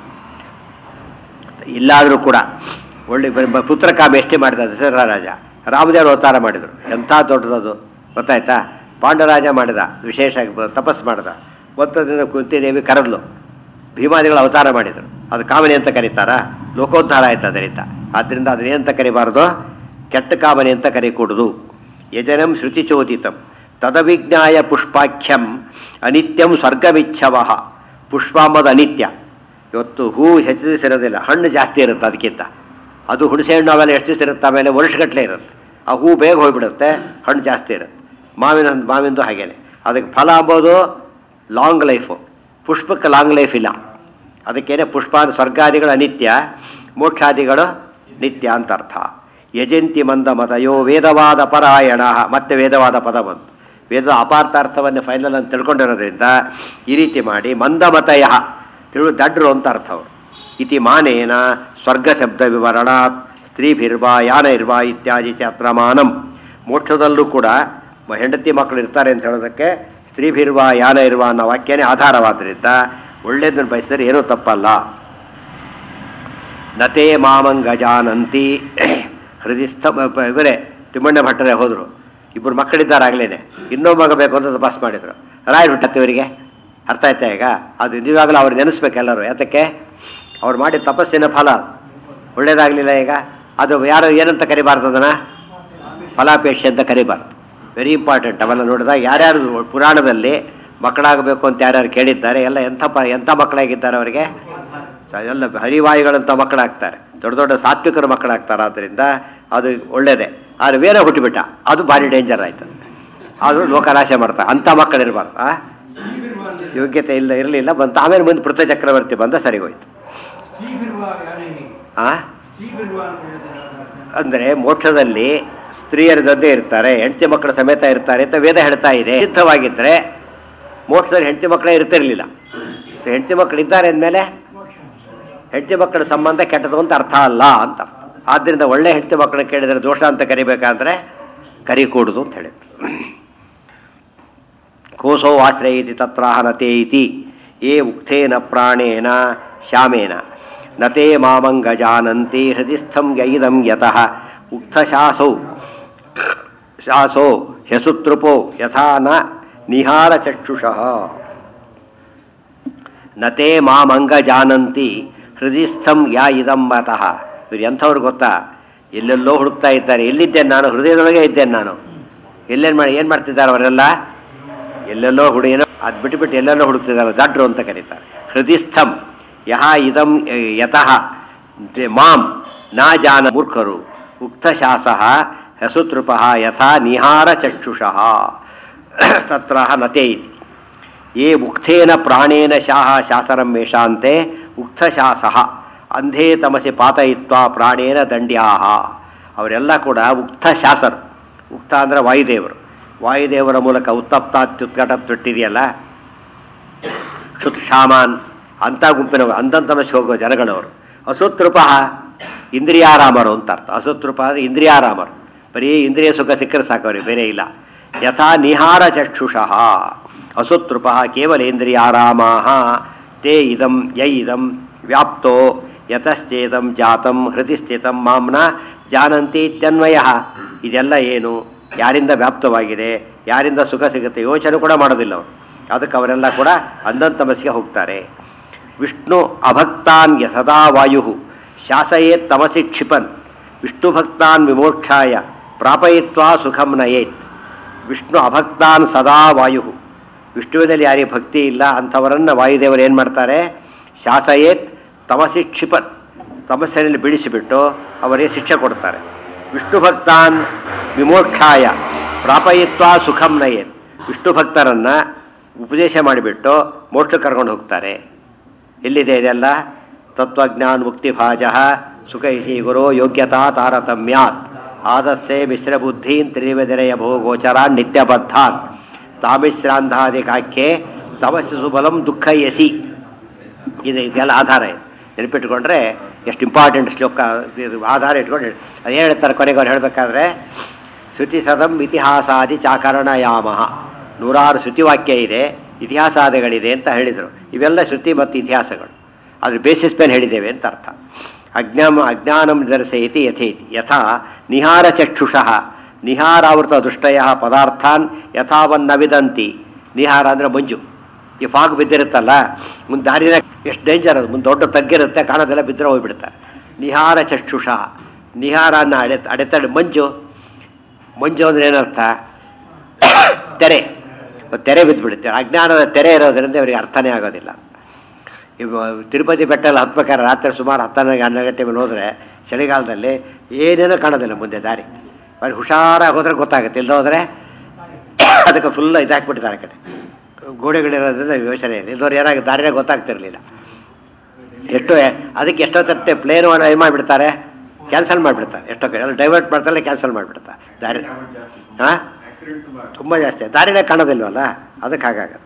Speaker 1: ಇಲ್ಲಾದರೂ ಕೂಡ ಒಳ್ಳೆ ಬ- ಬ- ಪುತ್ರಕಾಮ್ಯ ಎಷ್ಟೇ ಮಾಡಿದ ದಸರಾ ರಾಜ ರಾಮದೇವರು ಅವತಾರ ಮಾಡಿದರು ಎಂಥ ದೊಡ್ಡದದು ಗೊತ್ತಾಯ್ತಾ ಪಾಂಡರಾಜ ಮಾಡಿದ ವಿಶೇಷ ಬ- ತಪಸ್ಸು ಮಾಡಿದ ಒತ್ತದಿಂದ ಕುಂತಿದೇವಿ ಕರೆದ್ಲು ಭೀಮಾದಿಗಳು ಅವತಾರ ಮಾಡಿದರು ಅದು ಕಾಮನೆ ಅಂತ ಕರೀತಾರ ಲೋಕೋದ್ಧಾರ ಆಯ್ತು ಅದರಿಂದ ಆದ್ದರಿಂದ ಅದನ್ನೇಂತ ಕರಿಬಾರ್ದು ಕೆಟ್ಟ ಕಾಮನೆ ಅಂತ ಕರಿಕೂಡುದು ಯಜನಂ ಶ್ರುತಿಚೋದಿತಂ ತದವಿಜ್ಞಾಯ ಪುಷ್ಪಾಖ್ಯಂ ಅನಿತ್ಯಂ ಸ್ವರ್ಗಮಿಚ್ಛವ ಪುಷ್ಪ ಅಂಬದು ಅನಿತ್ಯ ಇವತ್ತು ಹೂ ಹೆಚ್ಚು ದಿವಸ ಇರೋದಿಲ್ಲ ಹಣ್ಣು ಜಾಸ್ತಿ ಇರುತ್ತೆ ಅದಕ್ಕಿಂತ ಅದು ಹುಣಸೆ ಹಣ್ಣು ಆಮೇಲೆ ಎಷ್ಟು ದಿವಸ ಇರುತ್ತೆ ಆಮೇಲೆ ವರ್ಷಗಟ್ಟಲೆ ಇರುತ್ತೆ ಆ ಹೂ ಬೇಗ ಹೋಗ್ಬಿಡುತ್ತೆ ಹಣ್ಣು ಜಾಸ್ತಿ ಇರುತ್ತೆ ಮಾವಿನ ಮಾವಿಂದು ಹಾಗೇನೆ ಅದಕ್ಕೆ ಫಲ ಅಂಬೋದು ಲಾಂಗ್ ಲೈಫು ಪುಷ್ಪಕ್ಕೆ ಲಾಂಗ್ ಲೈಫ್ ಇಲ್ಲ ಅದಕ್ಕೇನೆ ಪುಷ್ಪ ಅಂದ್ರೆ ಸ್ವರ್ಗಾದಿಗಳು ಅನಿತ್ಯ ಮೋಕ್ಷಾದಿಗಳು ನಿತ್ಯ ಅಂತ ಅರ್ಥ ಯಜಂತಿ ಮಂದ ಮತಯೋ ವೇದವಾದ ಪರಾಯಣ ಮತ್ತೆ ವೇದವಾದ ಪದ ಬಂತು ವೇದ ಅಪಾರ್ಥಾರ್ಥವನ್ನು ಫೈನಲ್ ಅಂತ ತಿಳ್ಕೊಂಡಿರೋದ್ರಿಂದ ಈ ರೀತಿ ಮಾಡಿ ಮಂದಮತಯ ತಿಳು ದಡ್ರು ಅಂತ ಅರ್ಥ ಅವರು ಇತಿ ಮಾನೇನ ಸ್ವರ್ಗ ಶಬ್ದ ವಿವರಣಾತ್ ಸ್ತ್ರೀಭಿರ್ವಾ ಯಾನ ಇರ್ವಾ ಇತ್ಯಾದಿ ಚಾತ್ರಮಾನಂ ಮೋಕ್ಷದಲ್ಲೂ ಕೂಡ ಮ- ಹೆಂಡತಿ ಮಕ್ಕಳು ಇರ್ತಾರೆ ಅಂತ ಹೇಳೋದಕ್ಕೆ ಸ್ತ್ರೀಭಿರ್ವಾ ಯಾನ ಇರ್ವಾ ಅನ್ನೋ ವಾಕ್ಯನೇ ಆಧಾರವಾದ್ದರಿಂದ ಒಳ್ಳೇದನ್ನು ಬಯಸಿದ್ರೆ ಏನೂ ತಪ್ಪಲ್ಲ ನತೇ ಮಾಮಂಗಜಾನಂತಿ ಹೃದಯಸ್ಥ ಇವರೇ ತಿಮ್ಮಣ್ಣ ಭಟ್ಟರೇ ಹೋದರು ಇಬ್ಬರು ಮಕ್ಕಳಿದ್ದಾರೆ ಆಗ್ಲೇನೆ ಇನ್ನೊಬ್ಬ ಮಗ ಬೇಕು ಅಂತ ತಪಾಸ್ ಮಾಡಿದರು ರಾಯರು ಹುಟ್ಟತ್ತೆ ಇವರಿಗೆ ಅರ್ಥ ಆಯ್ತಾ ಈಗ ಅದು ನಿಜವಾಗಲೂ ಅವ್ರು ನೆನೆಸ್ಬೇಕು ಎಲ್ಲರೂ ಯಾತಕ್ಕೆ ಅವ್ರು ಮಾಡಿದ ತಪಸ್ಸಿನ ಫಲ ಒಳ್ಳೇದಾಗಲಿಲ್ಲ ಈಗ ಅದು ಯಾರು ಏನಂತ ಕರಿಬಾರ್ದು ಅದನ್ನು ಫಲಾಪೇಕ್ಷೆ ಅಂತ ಕರಿಬಾರ್ದು ವೆರಿ ಇಂಪಾರ್ಟೆಂಟ್ ಅವೆಲ್ಲ ನೋಡಿದಾಗ ಯಾರ್ಯಾರು ಪುರಾಣದಲ್ಲಿ ಮಕ್ಕಳಾಗಬೇಕು ಅಂತ ಯಾರ್ಯಾರು ಕೇಳಿದ್ದಾರೆ ಎಲ್ಲ ಎಂಥ ಪ ಎಂಥ ಮಕ್ಕಳಾಗಿದ್ದಾರೆ ಅವರಿಗೆ ಎಲ್ಲ ಹರಿವಾಯುಗಳಂಥ ಮಕ್ಕಳಾಗ್ತಾರೆ ದೊಡ್ಡ ದೊಡ್ಡ ಸಾತ್ವಿಕರ ಮಕ್ಕಳಾಗ್ತಾರೆ ಆದ್ದರಿಂದ ಅದು ಒಳ್ಳೇದೇ ಆದರೆ ಬೇರೆ ಹುಟ್ಟಿಬಿಟ್ಟ ಅದು ಭಾರಿ ಡೇಂಜರ್ ಆಯ್ತು ಆದರೂ ಲೋಕನಾಶ ಮಾಡ್ತಾರೆ ಅಂಥ ಮಕ್ಕಳಿರಬಾರ್ದು ಆ ಯೋಗ್ಯತೆ ಇಲ್ಲ ಇರಲಿಲ್ಲ ಬಂತ ಆಮೇಲೆ ಮುಂದೆ ಪೃಥ್ವಿ ಚಕ್ರವರ್ತಿ ಬಂದ ಸರಿ ಹೋಯ್ತು
Speaker 2: ಸಿಹಿಬಿರುವ ಯಾನೇ
Speaker 1: ಆ
Speaker 2: ಸಿಹಿಬಿರುವ ಅಂತ ಹೇಳಿದ್ರೆ
Speaker 1: ಅಂದರೆ ಮೋಕ್ಷದಲ್ಲಿ ಸ್ತ್ರೀಯರ ಜೊತೆ ಇರ್ತಾರೆ ಹೆಂಡತಿ ಮಕ್ಕಳ ಸಮೇತ ಇರ್ತಾರೆ ಅಂತ ವೇದ ಹೇಳ್ತಾ ಇದೆ ಸಿದ್ಧವಾಗಿದ್ದರೆ ಮೋಕ್ಷದಲ್ಲಿ ಹೆಂಡತಿ ಮಕ್ಕಳೇ ಇರ್ತಿರ್ಲಿಲ್ಲ ಸೊ ಹೆಂಡತಿ ಮಕ್ಕಳು ಇದ್ದಾರೆ ಅಂದಮೇಲೆ ಹೆಂಡತಿ ಮಕ್ಕಳ ಸಂಬಂಧ ಕೆಟ್ಟದು ಅಂತ ಅರ್ಥ ಅಲ್ಲ ಅಂತ ಅರ್ಥ ಆದ್ದರಿಂದ ಒಳ್ಳೆ ಹೆಂಡತಿ ಮಕ್ಕಳನ್ನ ಕೇಳಿದರೆ ದೋಷ ಅಂತ ಕರಿಬೇಕಾದ್ರೆ ಕರಿಕೂಡುದು ಅಂತ ಹೇಳಿದ್ರು ಕೋಸೋ ಆಶ್ರಯತಿ ತತ್ರಾಹನತೆ ಇತಿ ಯೇ ಉಕ್ತೇನ ಪ್ರಾಣೇನ ಶ್ಯಾಮೇನ ನತೆ ಮಾಮಂಗಜಾನಂತಿ ಹೃದಿಸ್ಥಂ ಯೈದಂ ಯತಃ ಉಕ್ತಶಾಸೌ ಶಾಸೋ ಹ್ಯಸುತೃಪೋ ಯಥಾ ನ ನಿಹಾರ ಚಕ್ಷುಷಃ ನತೆ ಮಾಮಂಗಜಾನಂತಿ ಹೃದಯಸ್ಥಂ ಯಾ ಇದಂ ಮತಃ ಇವ್ರು ಎಂಥವ್ರು ಗೊತ್ತಾ ಎಲ್ಲೆಲ್ಲೋ ಹುಡುಕ್ತಾ ಇದ್ದಾರೆ ಎಲ್ಲಿದ್ದೇನೆ ನಾನು ಹೃದಯದೊಳಗೆ ಇದ್ದೇನೆ ನಾನು ಎಲ್ಲೇನು ಮಾಡಿ ಏನು ಮಾಡ್ತಿದ್ದಾರೆ ಅವರೆಲ್ಲ ಎಲ್ಲೆಲ್ಲೋ ಹುಡು ಏನೋ ಅದು ಬಿಟ್ಟುಬಿಟ್ಟು ಎಲ್ಲೆಲ್ಲೋ ಹುಡುಕ್ತಿದ್ದಾರೆ ದಡ್ರು ಅಂತ ಕರೀತಾರೆ ಹೃದಯಸ್ಥಂ ಯಹ ಇದಂ ಯತಃ ತೆ- ಮಾಂ ನಾ ಜಾನ ಮೂರ್ಖರು ಉಕ್ತಶಾಸಃ ಹಸುತೃಪಃ ಯಥಾ ನಿಹಾರ ಚಕ್ಷುಷಃ ತತ್ರ ನತೆ ಇತಿ ಯೇ ಮುಕ್ತೇನ ಪ್ರಾಣೇನ ಶಾಹ ಶಾಸನಂ ಮೇಷಾಂತೆ ಉಕ್ತಶಾಸಃ ಅಂಧೇ ತಮಸಿ ಪಾತಯಿತ್ವಾ ಪ್ರಾಣೇನ ದಂಡ್ಯಾಹ ಅವರೆಲ್ಲ ಕೂಡ ಉಕ್ತ ಶಾಸರು ಉಕ್ತ ಅಂದರೆ ವಾಯುದೇವರು ವಾಯುದೇವರ ಮೂಲಕ ಉತ್ತಪ್ತಾತ್ಯುತ್ಕಟ ತೊಟ್ಟಿದೆಯಲ್ಲ ಕ್ಷುತ್ ಶಾಮಾನ್ ಅಂಥ ಗುಂಪಿನ ಅಂದಂತಮಸಿ ಹೋಗೋ ಜನಗಳವರು ಅಸುತೃಪ ಇಂದ್ರಿಯಾರಾಮರು ಅಂತ ಅರ್ಥ ಅಸುತೃಪ ಅಂದರೆ ಇಂದ್ರಿಯಾರಾಮರು ಬರೀ ಇಂದ್ರಿಯ ಸುಖ ಸಿಕ್ಕರೆ ಸಾಕವ್ರಿಗೆ ಬೇರೆ ಇಲ್ಲ ಯಥಾ ನಿಹಾರ ಚಕ್ಷುಷಃ ಅಸುತೃಪ ಕೇವಲೇಂದ್ರಿಯಾರಾಮಾ ತೇ ಇದಂ ಯ ಇದಂ ವ್ಯಾಪ್ತೋ ಯತಶ್ಚೇದಂ ಜಾತಂ ಹೃದಯ ಸ್ಥಿತಂ ಮಾಮ್ನ ಜಾನಂತಿ ಇತ್ಯನ್ವಯ ಇದೆಲ್ಲ ಏನು ಯಾರಿಂದ ವ್ಯಾಪ್ತವಾಗಿದೆ ಯಾರಿಂದ ಸುಖ ಸಿಗುತ್ತೆ ಯೋಚನೆ ಕೂಡ ಮಾಡೋದಿಲ್ಲ ಅವರು ಅದಕ್ಕೆ ಅವರೆಲ್ಲ ಕೂಡ ಅಂದಂತಮಸ್ಸಿಗೆ ಹೋಗ್ತಾರೆ ವಿಷ್ಣು ಅಭಕ್ತಾನ್ ಯ ಸದಾ ವಾಯು ಶಾಸಯೇತ್ ತಮಸಿ ಕ್ಷಿಪನ್ ವಿಷ್ಣು ಭಕ್ತಾನ್ ವಿಮೋಕ್ಷಾಯ ಪ್ರಾಪಯಿತ್ವಾ ಸುಖಂ ನಯೇತ್ ವಿಷ್ಣು ಅಭಕ್ತಾನ್ ಸದಾ ವಾಯು ವಿಷ್ಣುವಿನಲ್ಲಿ ಯಾರಿಗೆ ಭಕ್ತಿ ಇಲ್ಲ ಅಂಥವರನ್ನು ವಾಯುದೇವರು ಏನು ಮಾಡ್ತಾರೆ ಶಾಸಯೇತ್ ತಮಸಿ ಕ್ಷಿಪನ್ ತಮಸ್ಸಿನಲ್ಲಿ ಬಿಡಿಸಿಬಿಟ್ಟು ಅವರಿಗೆ ಶಿಕ್ಷೆ ಕೊಡ್ತಾರೆ ವಿಷ್ಣು ಭಕ್ತಾನ್ ವಿಮೋಕ್ಷಾಯ ಪ್ರಾಪಯಿತ್ವಾ ಸುಖಂ ನಯೇತ್ ವಿಷ್ಣು ಭಕ್ತರನ್ನು ಉಪದೇಶ ಮಾಡಿಬಿಟ್ಟು ಮೋಕ್ಷ ಕರ್ಕೊಂಡು ಹೋಗ್ತಾರೆ ಎಲ್ಲಿದೆ ಇದೆಲ್ಲ ತತ್ವಜ್ಞಾನ ಮುಕ್ತಿಭಾಜ ಸುಖ ಇಸಿ ಗುರು ಯೋಗ್ಯತಾ ತಾರತಮ್ಯಾತ್ ಆದಸ್ಸೆ ಮಿಶ್ರಬುದ್ಧೀನ್ ತ್ರಿವಿದರೆಯ ಭೋಗೋಚರಾನ್ ನಿತ್ಯಬದ್ಧಾನ್ ತಾಮಿಶ್ರಾಂಧಾದಿಕಾಖ್ಯೆ ತಮಸ್ಸು ಸುಬಲಂ ದುಃಖ ಯಸಿ ಇದು ಇದೆಲ್ಲ ಆಧಾರ ಇದೆ ನೆನಪಿಟ್ಕೊಂಡ್ರೆ ಎಷ್ಟು ಇಂಪಾರ್ಟೆಂಟ್ ಶ್ಲೋಕ ಇದು ಆಧಾರ ಇಟ್ಕೊಂಡು ಅದು ಹೇಳ್ತಾರೆ ಕೊನೆಗೆ ಅವ್ರು ಹೇಳಬೇಕಾದ್ರೆ ಶ್ರುತಿ ಸದಂ ಇತಿಹಾಸಾದಿ ಚಾಕರಣಯಾಮ ನೂರಾರು ಶ್ರುತಿವಾಕ್ಯ ಇದೆ ಇತಿಹಾಸಾದಿಗಳಿದೆ ಅಂತ ಹೇಳಿದರು ಇವೆಲ್ಲ ಶ್ರುತಿ ಮತ್ತು ಇತಿಹಾಸಗಳು ಅದ್ರ ಬೇಸಿಸ್ ಮೇಲೆ ಹೇಳಿದ್ದೇವೆ ಅಂತ ಅರ್ಥ ಅಜ್ಞಾನ ಅಜ್ಞಾನಂ ದರ್ಶಯತಿ ಯಥೇತಿ ಯಥಾ ನಿಹಾರ ಚಕ್ಷುಷಃ ನಿಹಾರಾವೃತ ದೃಷ್ಟಯ ಪದಾರ್ಥಾನ್ ಯಥಾವನ್ನ ವಿದಂತಿ ನಿಹಾರ ಅಂದರೆ ಮಂಜು ಈ ಫಾಗ್ ಬಿದ್ದಿರುತ್ತಲ್ಲ ಮುಂದೆ ದಾರಿನ ಎಷ್ಟು ಡೇಂಜರ್ ಅದು ಮುಂದೆ ದೊಡ್ಡ ತಗ್ಗಿರುತ್ತೆ ಕಾಣೋದೆಲ್ಲ ಬಿದ್ದರೆ ಹೋಗ್ಬಿಡುತ್ತೆ ನಿಹಾರ ಚಕ್ಷುಷಃ ನಿಹಾರನ ಅಡೆ ಅಡೆತಡೆ ಮಂಜು ಮಂಜು ಅಂದ್ರೆ ಏನರ್ಥ ತೆರೆ ಒಂದು ತೆರೆ ಬಿದ್ದುಬಿಡುತ್ತೆ ಅಜ್ಞಾನದ ತೆರೆ ಇರೋದ್ರಿಂದ ಇವರಿಗೆ ಅರ್ಥನೇ ಆಗೋದಿಲ್ಲ ಇವ ತಿರುಪತಿ ಬೆಟ್ಟ ಎಲ್ಲ ಹತ್ಬೇಕಾದ್ರೆ ರಾತ್ರಿ ಸುಮಾರು ಹತ್ತನೇ ಹನ್ನೆರಡು ಗಂಟೆ ಮೇಲೆ ಹೋದರೆ ಚಳಿಗಾಲದಲ್ಲಿ ಏನೇನೋ ಕಾಣೋದಿಲ್ಲ ಮುಂದೆ ದಾರಿ ಬರೀ ಹುಷಾರಾಗಿ ಹೋದ್ರೆ ಗೊತ್ತಾಗುತ್ತೆ ಇಲ್ಲದ ಹೋದರೆ ಅದಕ್ಕೆ ಫುಲ್ ಇದಾಕ್ಬಿಟ್ಟಿದ್ದಾರೆ ಆ ಕಡೆ ಗೋಡೆಗಳಿರೋದ್ರಿಂದ ಯೋಚನೆ ಇಲ್ಲ ಇದ್ದವ್ರು ಏನಾಗಿ ದಾರಿನೇ ಗೊತ್ತಾಗ್ತಿರ್ಲಿಲ್ಲ ಎಷ್ಟೋ ಅದಕ್ಕೆ ಎಷ್ಟೊತ್ತೆ ಪ್ಲೇನ್ ಏನು ಮಾಡಿಬಿಡ್ತಾರೆ ಕ್ಯಾನ್ಸಲ್ ಮಾಡಿಬಿಡ್ತಾರೆ ಎಷ್ಟೋ ಕಡೆ ಎಲ್ಲ ಡೈವರ್ಟ್ ಮಾಡ್ತಾರೆ ಕ್ಯಾನ್ಸಲ್ ಮಾಡಿಬಿಡ್ತಾರೆ ದಾರಿ ಹಾಂ
Speaker 3: ಆಕ್ಸಿಡೆಂಟ್ ತುಂಬಾ
Speaker 1: ತುಂಬ ಜಾಸ್ತಿ ದಾರಿನೇ ಕಾಣೋದಿಲ್ವಲ್ಲ ಅದಕ್ಕೆ ಹಾಗಾಗತ್ತೆ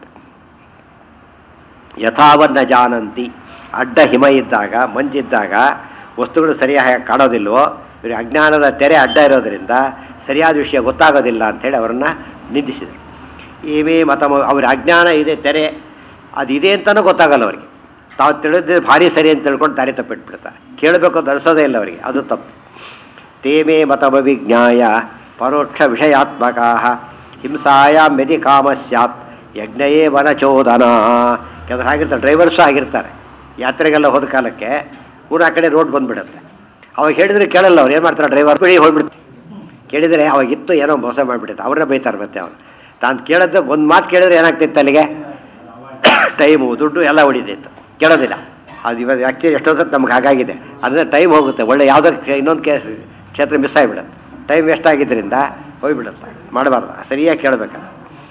Speaker 1: ಯಥಾವನ್ನ ಜಾನಂತಿ ಅಡ್ಡ ಹಿಮ ಇದ್ದಾಗ ಮಂಜಿದ್ದಾಗ ವಸ್ತುಗಳು ಸರಿಯಾಗಿ ಕಾಣೋದಿಲ್ವೋ ಇವ್ರಿಗೆ ಅಜ್ಞಾನದ ತೆರೆ ಅಡ್ಡ ಇರೋದರಿಂದ ಸರಿಯಾದ ವಿಷಯ ಗೊತ್ತಾಗೋದಿಲ್ಲ ಅಂಥೇಳಿ ಅವರನ್ನು ನಿಂದಿಸಿದರು ಏಮೇ ಮತ ಅವ್ರ ಅಜ್ಞಾನ ಇದೆ ತೆರೆ ಅದಿದೆ ಅಂತಲೂ ಗೊತ್ತಾಗಲ್ಲ ಅವರಿಗೆ ತಾವು ತಿಳಿದ ಭಾರಿ ಸರಿ ಅಂತ ತಿಳ್ಕೊಂಡು ದಾರಿ ತಪ್ಪಿಟ್ಬಿಡ್ತಾರೆ ಕೇಳಬೇಕು ಅಂತ ಅನಿಸೋದೇ ಇಲ್ಲ ಅವರಿಗೆ ಅದು ತಪ್ಪು ತೇಮೇ ಮತಮವಿಜ್ಞಾಯ ಪರೋಕ್ಷ ವಿಷಯಾತ್ಮಕ ಹಿಂಸಾಯಾಮ್ ಯದಿ ಕಾಮ ಸ್ಯಾತ್ ಯಜ್ಞಯೇ ವನಚೋದನ ಕೆಲವರು ಆಗಿರ್ತಾರೆ ಡ್ರೈವರ್ಸು ಆಗಿರ್ತಾರೆ ಯಾತ್ರೆಗೆಲ್ಲ ಹೋದ ಕಾಲಕ್ಕೆ ಊರ ಆ ಕಡೆ ರೋಡ್ ಬಂದ್ಬಿಡುತ್ತೆ ಅವಾಗ ಹೇಳಿದ್ರೆ ಕೇಳಲ್ಲ ಅವ್ರು ಏನು ಮಾಡ್ತಾರೆ ಡ್ರೈವರ್ ಬಿಡಿ ಹೋಗ್ಬಿಡ್ತಾರೆ ಕೇಳಿದರೆ ಅವಾಗ ಇತ್ತು ಏನೋ ಮೋಸ ಮಾಡಿಬಿಡುತ್ತೆ ಅವ್ರನ್ನ ಬೈತಾರೆ ಮತ್ತೆ ಅವನು ತಾನು ಕೇಳೋದು ಒಂದು ಮಾತು ಕೇಳಿದ್ರೆ ಏನಾಗ್ತಿತ್ತು ಅಲ್ಲಿಗೆ ಟೈಮು ದುಡ್ಡು ಎಲ್ಲ ಹೊಡಿತಿತ್ತು ಕೇಳೋದಿಲ್ಲ ಅದು ಇವಾಗ ಆ್ಯಕ್ಚುಲಿ ಎಷ್ಟೊತ್ತು ನಮ್ಗೆ ಹಾಗಾಗಿದೆ ಅಂದರೆ ಟೈಮ್ ಹೋಗುತ್ತೆ ಒಳ್ಳೆ ಯಾವುದೋ ಇನ್ನೊಂದು ಕೇಸ್ ಕ್ಷೇತ್ರ ಮಿಸ್ ಆಗಿಬಿಡುತ್ತೆ ಟೈಮ್ ವೇಸ್ಟ್ ಆಗಿದ್ದರಿಂದ ಹೋಗಿಬಿಡುತ್ತೆ ಮಾಡಬಾರ್ದು ಸರಿಯಾಗಿ ಕೇಳಬೇಕಲ್ಲ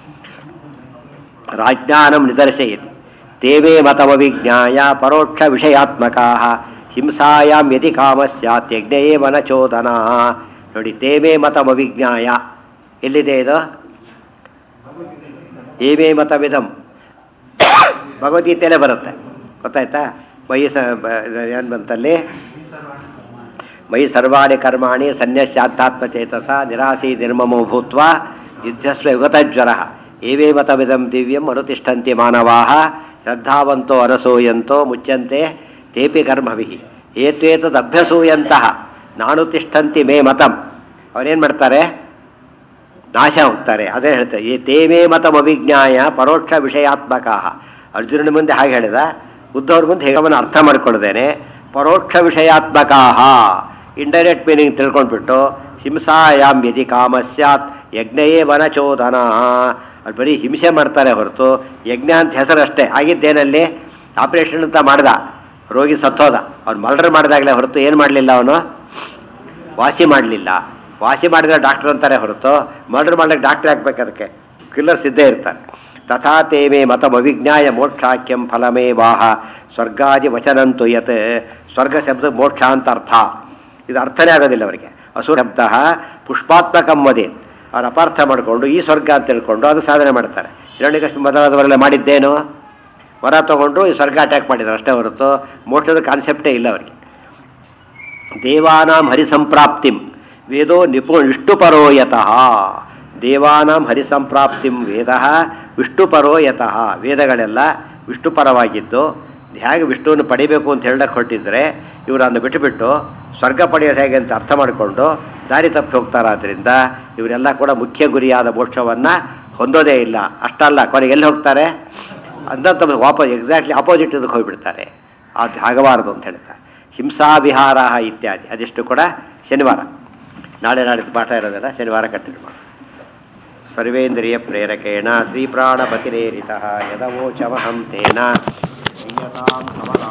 Speaker 1: ರಾಜ್ಞಾನಂ ನಿದರ್ಶಯತಿ ತೇವೇ ಮತಮವಿಜ್ಞಾಯ ಪರೋಕ್ಷ ವಿಷಯಾತ್ಮಕಾ ಹಿಂಸಾಯಾಂ ಯದಿ ಕಾಮ ಸ್ಯಾತ್ ಯಜ್ಞಯೇ ಮನಚೋದನ ನೋಡಿ ತೇವೇ ಮತಮವಿಜ್ಞಾಯ ಎಲ್ಲಿದೆ ಇದು ಏಮೇ ಮತವಿಧಂ ಭಗವದ್ಗೀತೆಯಲ್ಲೇ ಬರುತ್ತೆ ಗೊತ್ತಾಯ್ತಾ ಮೈ ಸ ಏನು ಬಂತಲ್ಲಿ ಮೈ ಸರ್ವಾಣಿ ಕರ್ಮಾಣಿ ಸನ್ಯಸ್ಯಾಧ್ಯಾತ್ಮಚೇತಸ ನಿರಾಸಿ ನಿರ್ಮಮೋ ಭೂತ್ವ ಯುದ್ಧಸ್ವ ಯುಗತಜ್ವರ ಏವೇ ಮತವಿದಂ ದಿವ್ಯಂ ಅನುತಿಷ್ಠಂತಿ ಮಾನವಾ ಶ್ರದ್ಧಾವಂತೋ ಅನಸೂಯಂತೋ ಮುಚ್ಚಂತೆ ತೇಪಿ ಕರ್ಮಭಿ ಏತ್ವೇತದಭ್ಯಸೂಯಂತಹ ನಾನು ತಿಷ್ಠಂತಿ ಮೇ ಮತಂ ಅವರೇನು ಮಾಡ್ತಾರೆ ನಾಶ ಹೋಗ್ತಾರೆ ಅದೇ ಹೇಳ್ತಾರೆ ಈ ತೇಮೇ ಮತಂ ಅವಿಜ್ಞಾಯ ಪರೋಕ್ಷ ವಿಷಯಾತ್ಮಕ ಅರ್ಜುನನ ಮುಂದೆ ಹಾಗೆ ಹೇಳಿದ ಉದ್ಧವ್ರ ಮುಂದೆ ಹೇಗವನ್ನ ಅರ್ಥ ಮಾಡ್ಕೊಳ್ಳದೇನೆ ಪರೋಕ್ಷ ವಿಷಯಾತ್ಮಕ ಇಂಡೈರೆಕ್ಟ್ ಮೀನಿಂಗ್ ತಿಳ್ಕೊಂಡ್ಬಿಟ್ಟು ಹಿಂಸಾಯಾಮ್ ಯದಿ ಕಾಮ ಸ್ಯಾತ್ ಯಜ್ಞಯೇ ವನಚೋದನ ಅದು ಬರೀ ಹಿಂಸೆ ಮಾಡ್ತಾರೆ ಹೊರತು ಯಜ್ಞ ಅಂತ ಹೆಸರಷ್ಟೇ ಆಗಿದ್ದೇನಲ್ಲಿ ಆಪರೇಷನ್ ಅಂತ ಮಾಡ್ದ ರೋಗಿ ಸತ್ತೋದ ಅವ್ನು ಮಲ್ಡರ್ ಮಾಡಿದಾಗಲೇ ಹೊರತು ಏನು ಮಾಡಲಿಲ್ಲ ಅವನು ವಾಸಿ ಮಾಡಲಿಲ್ಲ ವಾಸಿ ಮಾಡಿದ್ರೆ ಡಾಕ್ಟರ್ ಅಂತಾರೆ ಹೊರತು ಮರ್ಡರ್ ಮಾಡ್ಲಿಕ್ಕೆ ಡಾಕ್ಟರ್ ಹಾಕ್ಬೇಕು ಅದಕ್ಕೆ ಕಿಲ್ಲರ್ಸ್ ಇದ್ದೇ ಇರ್ತಾರೆ ತಥಾ ತೇಮೇ ಮತಮವಿಜ್ಞಾಯ ಮೋಕ್ಷಾಖ್ಯಂ ಫಲಮೇ ವಾಹ ಸ್ವರ್ಗಾದಿ ವಚನಂತು ಯತ್ ಸ್ವರ್ಗ ಶಬ್ದ ಮೋಕ್ಷ ಅಂತ ಅರ್ಥ ಇದು ಅರ್ಥನೇ ಆಗೋದಿಲ್ಲ ಅವರಿಗೆ ಅಸುರ ಶಬ್ದ ಪುಷ್ಪಾತ್ಮಕಂ ವದೇ ಅವ್ರು ಅಪಾರ್ಥ ಮಾಡಿಕೊಂಡು ಈ ಸ್ವರ್ಗ ಅಂತ ತಿಳ್ಕೊಂಡು ಅದು ಸಾಧನೆ ಮಾಡ್ತಾರೆ ಹಿರಣ್ಯಕಷ್ಟು ಮೊದಲಾದವರೆಲ್ಲ ಮಾಡಿದ್ದೇನು ವರ ತಗೊಂಡ್ರು ಈ ಸ್ವರ್ಗ ಅಟ್ಯಾಕ್ ಮಾಡಿದ್ದಾರೆ ಅಷ್ಟೇ ಹೊರತು ಮೋಕ್ಷದ ಕಾನ್ಸೆಪ್ಟೇ ಇಲ್ಲ ಅವರಿಗೆ ದೇವಾನಾಂ ಹರಿಸಂಪ್ರಾಪ್ತಿಂ ವೇದೋ ನಿಪು ವಿಷ್ಣುಪರೋ ಯತಃ ದೇವಾನಾಂ ಹರಿಸಂಪ್ರಾಪ್ತಿಂ ವೇದ ವಿಷ್ಣುಪರೋ ಯತಃ ವೇದಗಳೆಲ್ಲ ವಿಷ್ಣುಪರವಾಗಿದ್ದು ಹೇಗೆ ವಿಷ್ಣುವನ್ನು ಪಡಿಬೇಕು ಅಂತ ಹೇಳಕ್ಕೆ ಹೊರಟಿದ್ರೆ ಇವರನ್ನು ಬಿಟ್ಟುಬಿಟ್ಟು ಸ್ವರ್ಗ ಪಡೆಯೋದು ಹೇಗೆ ಅಂತ ಅರ್ಥ ಮಾಡಿಕೊಂಡು ದಾರಿ ತಪ್ಪಿ ಹೋಗ್ತಾರಾದ್ರಿಂದ ಇವರೆಲ್ಲ ಕೂಡ ಮುಖ್ಯ ಗುರಿಯಾದ ಮೋಕ್ಷವನ್ನು ಹೊಂದೋದೇ ಇಲ್ಲ ಅಷ್ಟಲ್ಲ ಕೊನೆಗೆ ಎಲ್ಲಿ ಹೋಗ್ತಾರೆ ಅಂತ ವಾಪಸ್ ಎಕ್ಸಾಕ್ಟ್ಲಿ ಆಪೋಸಿಟ್ ಇದಕ್ಕೆ ಹೋಗಿಬಿಡ್ತಾರೆ ಅದು ಆಗಬಾರದು ಅಂತ ಹೇಳ್ತಾರೆ ಹಿಂಸಾ ವಿಹಾರ ಇತ್ಯಾದಿ ಅದೆಷ್ಟು ಕೂಡ ಶನಿವಾರ ನಾಳೆ ನಾಡಿದ್ದು ಪಾಠ ಇರೋದಲ್ಲ ಶನಿವಾರ ಕಂಟಿನ್ಯೂ ಮಾಡಿ ಸರ್ವೇಂದ್ರಿಯ ಪ್ರೇರಕೇಣ ಶ್ರೀಪ್ರಾಣಪತಿರೇರಿತ ಯದವೋಚಮಹಂ ತೇನ ನಿಯತಾಂ ಸಮಃ